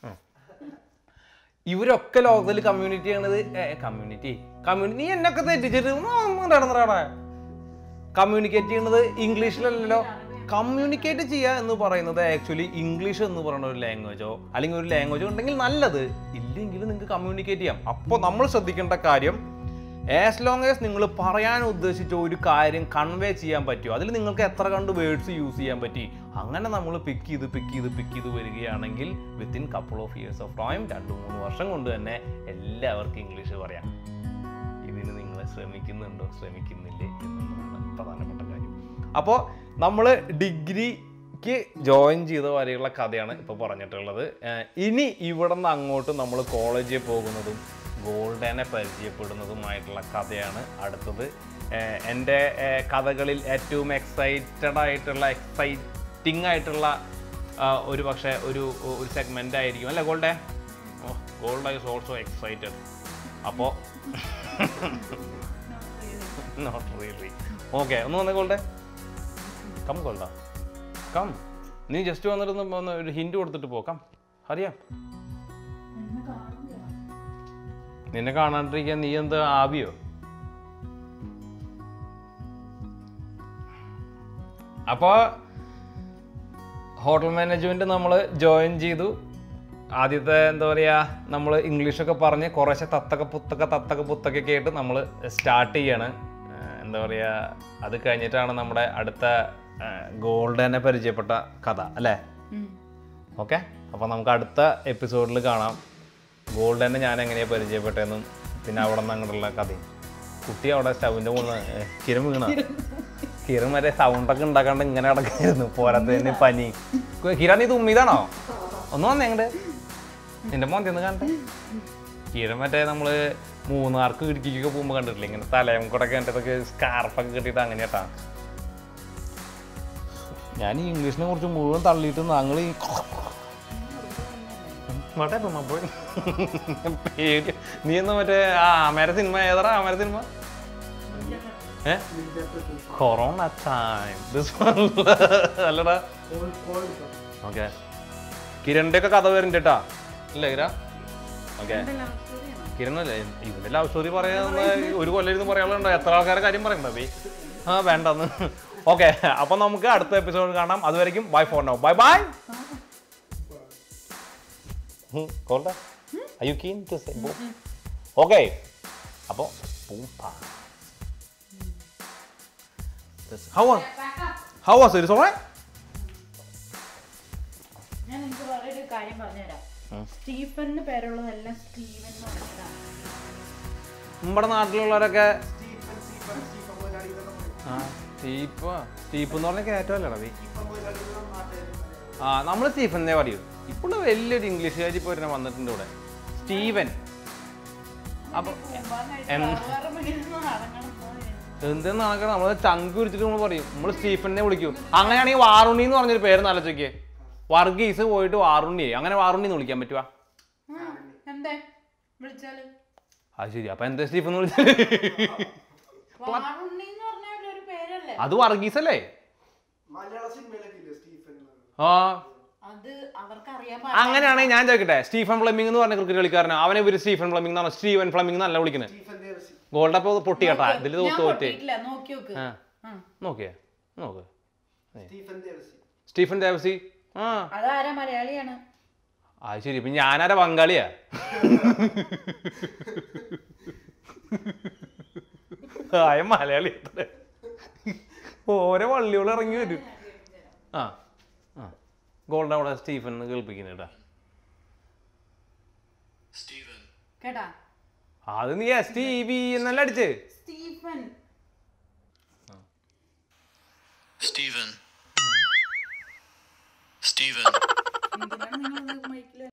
ഇവരൊക്കെ ലോകത്തിൽ കമ്മ്യൂണിറ്റി ചെയ്യണത് കമ്മ്യൂണിറ്റി കമ്മ്യൂണിറ്റി നീ എന്നൊക്കെ തെറ്റിച്ചിട്ട് നടന്നറാടാ കമ്മ്യൂണിക്കേറ്റ് ചെയ്യുന്നത് ഇംഗ്ലീഷിലല്ലല്ലോ കമ്മ്യൂണിക്കേറ്റ് ചെയ്യുക എന്ന് പറയുന്നത് ആക്ച്വലി ഇംഗ്ലീഷ് എന്ന് പറയുന്ന ഒരു ലാംഗ്വേജോ അല്ലെങ്കിൽ ഒരു ലാംഗ്വേജോ ഉണ്ടെങ്കിൽ നല്ലത് ഇല്ലെങ്കിൽ നിങ്ങൾക്ക് കമ്മ്യൂണിക്കേറ്റ് ചെയ്യാം അപ്പോൾ നമ്മൾ ശ്രദ്ധിക്കേണ്ട കാര്യം ആസ് ലോങ് ആസ് നിങ്ങൾ പറയാൻ ഉദ്ദേശിച്ച ഒരു കാര്യം കൺവേ ചെയ്യാൻ പറ്റുമോ അതിൽ നിങ്ങൾക്ക് എത്ര കണ്ട് വേർഡ്സ് യൂസ് ചെയ്യാൻ പറ്റി അങ്ങനെ നമ്മൾ പിക്ക് ചെയ്ത് പിക്ക് ചെയ്ത് പിക്ക് ചെയ്ത് വരികയാണെങ്കിൽ within couple of years of time രണ്ട് മൂന്ന് വർഷം കൊണ്ട് തന്നെ എല്ലാവർക്കും ഇംഗ്ലീഷ് പറയാം ഇതിന് നിങ്ങൾ ശ്രമിക്കുന്നുണ്ടോ ശ്രമിക്കുന്നില്ലേ എന്നുള്ളതാണ് പ്രധാനപ്പെട്ട കാര്യം അപ്പോൾ നമ്മൾ ഡിഗ്രിക്ക് ജോയിൻ ചെയ്ത വരെയുള്ള കഥയാണ് ഇപ്പോൾ പറഞ്ഞിട്ടുള്ളത് ഏഹ് ഇനി ഇവിടെ നിന്ന് അങ്ങോട്ട് നമ്മൾ കോളേജിൽ പോകുന്നതും ഗോൾഡനെ പരിചയപ്പെടുന്നതുമായിട്ടുള്ള കഥയാണ് അടുത്തത് ഏഹ് എൻ്റെ ഏഹ് കഥകളിൽ ഏറ്റവും എക്സൈറ്റഡ് ആയിട്ടുള്ള എക്സൈറ്റിംഗ് ആയിട്ടുള്ള ആ, ഒരു പക്ഷേ ഒരു ഒരു സെഗ്മെൻ്റ് ആയിരിക്കും അല്ലേ ഗോൾഡേ oh gold is also excited അപ്പോൾ നോട്ട് റിയലി ഓക്കെ ഒന്ന് വന്നേ ഗോൾഡേ കം ഗോൾഡ കം നീ ജസ്റ്റ് വന്നിട്ട് ഒന്ന് ഒന്ന് ഒരു ഹിൻഡ് കൊടുത്തിട്ട് പോക്കാം അറിയാം എന്നെ കാണുന്നില്ല നിന്നെ കാണാണ്ടിരിക്കാൻ നീ എന്ത് ആവിയോ അപ്പോൾ ഹോട്ടൽ മാനേജ്മെൻറ്റ് നമ്മൾ ജോയിൻ ചെയ്തു ആദ്യത്തെ എന്താ പറയുക നമ്മൾ ഇംഗ്ലീഷൊക്കെ പറഞ്ഞ് കുറേശ്ശെ തത്തക്ക പുത്തക്ക തത്തക്ക പുത്തക്കൊക്കെ ആയിട്ട് നമ്മൾ സ്റ്റാർട്ട് ചെയ്യാണ് ഏഹ് എന്താ പറയുക അത് കഴിഞ്ഞിട്ടാണ് നമ്മുടെ അടുത്ത ഗോൾഡനെ പരിചയപ്പെട്ട കഥ അല്ലേ ഓക്കെ അപ്പോൾ നമുക്ക് അടുത്ത എപ്പിസോഡിൽ കാണാം ഗോൾഡനെ ഞാൻ എങ്ങനെയാണ് പരിചയപ്പെട്ടതെന്നും പിന്നെ അവിടെ നിന്ന് അങ്ങോട്ടുള്ള കഥയും കുട്ടി അവിടെ സ്റ്റവിൻ്റെ മുകളിൽ കിരം വീണ കിരം മറ്റേ സൗണ്ടൊക്കെ ഉണ്ടാക്കാണ്ട് ഇങ്ങനെ കിടക്കായിരുന്നു പോരാത്തതിന് പനി കിര നീ തുമ്മിയതാണോ ഒന്ന് വന്നേ അങ്ങോട്ട് നിന്റെ മോന്തി ഒന്ന് കാണട്ടെ കിരം മറ്റേ നമ്മള് മൂന്നാർക്ക് ഇടുക്കിക്കൊക്കെ പോകുമ്പോൾ കണ്ടിട്ടില്ല ഇങ്ങനെ തലയും കൂടെ കണ്ടിട്ടൊക്കെ സ്കാർഫൊക്കെ കിട്ടിയിട്ട് അങ്ങനെയാട്ടാ ഞാൻ ഈ ഇംഗ്ലീഷിനെ കുറിച്ച് മുഴുവൻ തള്ളിയിട്ട് ഞങ്ങൾ ഈ മറ്റേ തിന്നാ പോയി പേടി നീ എന്നാ മറ്റേ ആ അമര സിനിമ ഏതാ അമര സിനിമ ഏ കൊറോണ ടൈം അല്ലടാ ഓക്കെ കിരണിന്റെ ഒക്കെ കഥ വരുന്നുണ്ട് കേട്ടാ അല്ലേ കിര ഓക്കെ കിരണല്ലേ ഇതിന്റെ ലവ് സ്റ്റോറി പറയാന്ന് ഒരു കൊല്ലം ഇരുന്ന് പറയാനുണ്ടോ എത്ര ആൾക്കാരെ കാര്യം പറയണ്ട ബി ആ വേണ്ടെന്ന് ഓക്കെ അപ്പൊ നമുക്ക് അടുത്ത എപ്പിസോഡ് കാണാം അതുവരെയും bye for now bye bye കോൾഡ Are you keen to say boom? Okay. അപ്പോൾ boom pa. This- How was How was it? Is alright? ഞാൻ നിങ്ങൾക്ക് വളരെ ഒരു കാര്യം പറഞ്ഞുതരാം സ്റ്റീഫന് പേരുള്ളതെല്ലാം സ്റ്റീവൻ എന്ന് പറഞ്ഞതാണ് നമ്മുടെ നാട്ടിലുള്ളവരൊക്കെ ആ സ്റ്റീപ്പ് സ്റ്റീപ്പ് എന്ന് പറഞ്ഞാൽ കയറ്റമല്ലേ റവി ആ നമ്മൾ സ്റ്റീഫൻ എന്നേ പറയൂ ഇപ്പോൾ വലിയൊരു ഇംഗ്ലീഷുകാരി ഇപ്പോൾ ഒരെണ്ണം വന്നിട്ടുണ്ട് ഇവിടെ സ്റ്റീവൻ അപ്പോൾ എന്തെന്ന് നടക്കണം നമ്മൾ ചങ്ക് പിടിച്ചിട്ട് നമ്മൾ പറയും നമ്മൾ സ്റ്റീഫനെ വിളിക്കും അങ്ങനെയാണെങ്കിൽ വാറുണ്ണി എന്ന് പറഞ്ഞൊരു പേര് ആലോചിക്കേ വർഗീസ് പോയിട്ട് വാറുണ്ണിയെ അങ്ങനെ വാറുണ്ണി എന്ന് വിളിക്കാൻ പറ്റുവാ എന്തേ വിളിച്ചാല് അത് ശരി അപ്പൊ എന്താ സ്റ്റീഫൻ എന്ന് വിളിച്ചത് വാറുണ്ണി എന്ന് പറഞ്ഞാൽ ഒരു പേരല്ലേ അത് വർഗീസ് അല്ലേ മലയാള സിനിമയിലൊക്കെ ഇല്ലേ സ്റ്റീഫൻ ആ അത് അവർക്ക് അറിയാൻ അങ്ങനെയാണെങ്കിൽ ഞാൻ ചോദിക്കട്ടെ സ്റ്റീഫൻ ഫ്ലമിംഗ് എന്ന് പറഞ്ഞ ക്രിക്കറ്റ് കളിക്കാരനാ അവനെ ഇവര് സ്റ്റീഫൻ ഫ്ലമിംഗ് എന്ന് പറഞ്ഞ സ്റ്റീവൻ ഫ്ലമിംഗ് എന്നല്ല വിളിക്കുന്നത് സ്റ്റീഫൻ ദേവസി ഗോൾഡ് അപ്പൊ പൊട്ടി കേട്ടാ ഇതിൽ ഞാൻ തോറ്റേ പൊട്ടിയിട്ടില്ല നോക്കി നോക്ക് ആ ആ. നോക്കിയേ നോക്ക് സ്റ്റീഫൻ ദേവസി സ്റ്റീഫൻ ദേവസി ആ അതാരാ മലയാളിയാണ് അത് ശരി ഇപ്പൊ ഞാനാരാ ബംഗാളിയാ ആയ മലയാളി അത്രേ. ഓരോ വള്ളിയോൾ ഇറങ്ങി വരും ആ ആ ഗോൾഡ് അവിടെ സ്റ്റീഫൻ എന്ന് കേൾപ്പിക്കുന്നു കേട്ടാ കേട്ടാ അത് നീ എസ് ടി വി എന്നല്ല അടിച്ച് സ്റ്റീഫൻ Steven. Steven. എന്തിനാണ് നിങ്ങൾ മൈക്കിൽ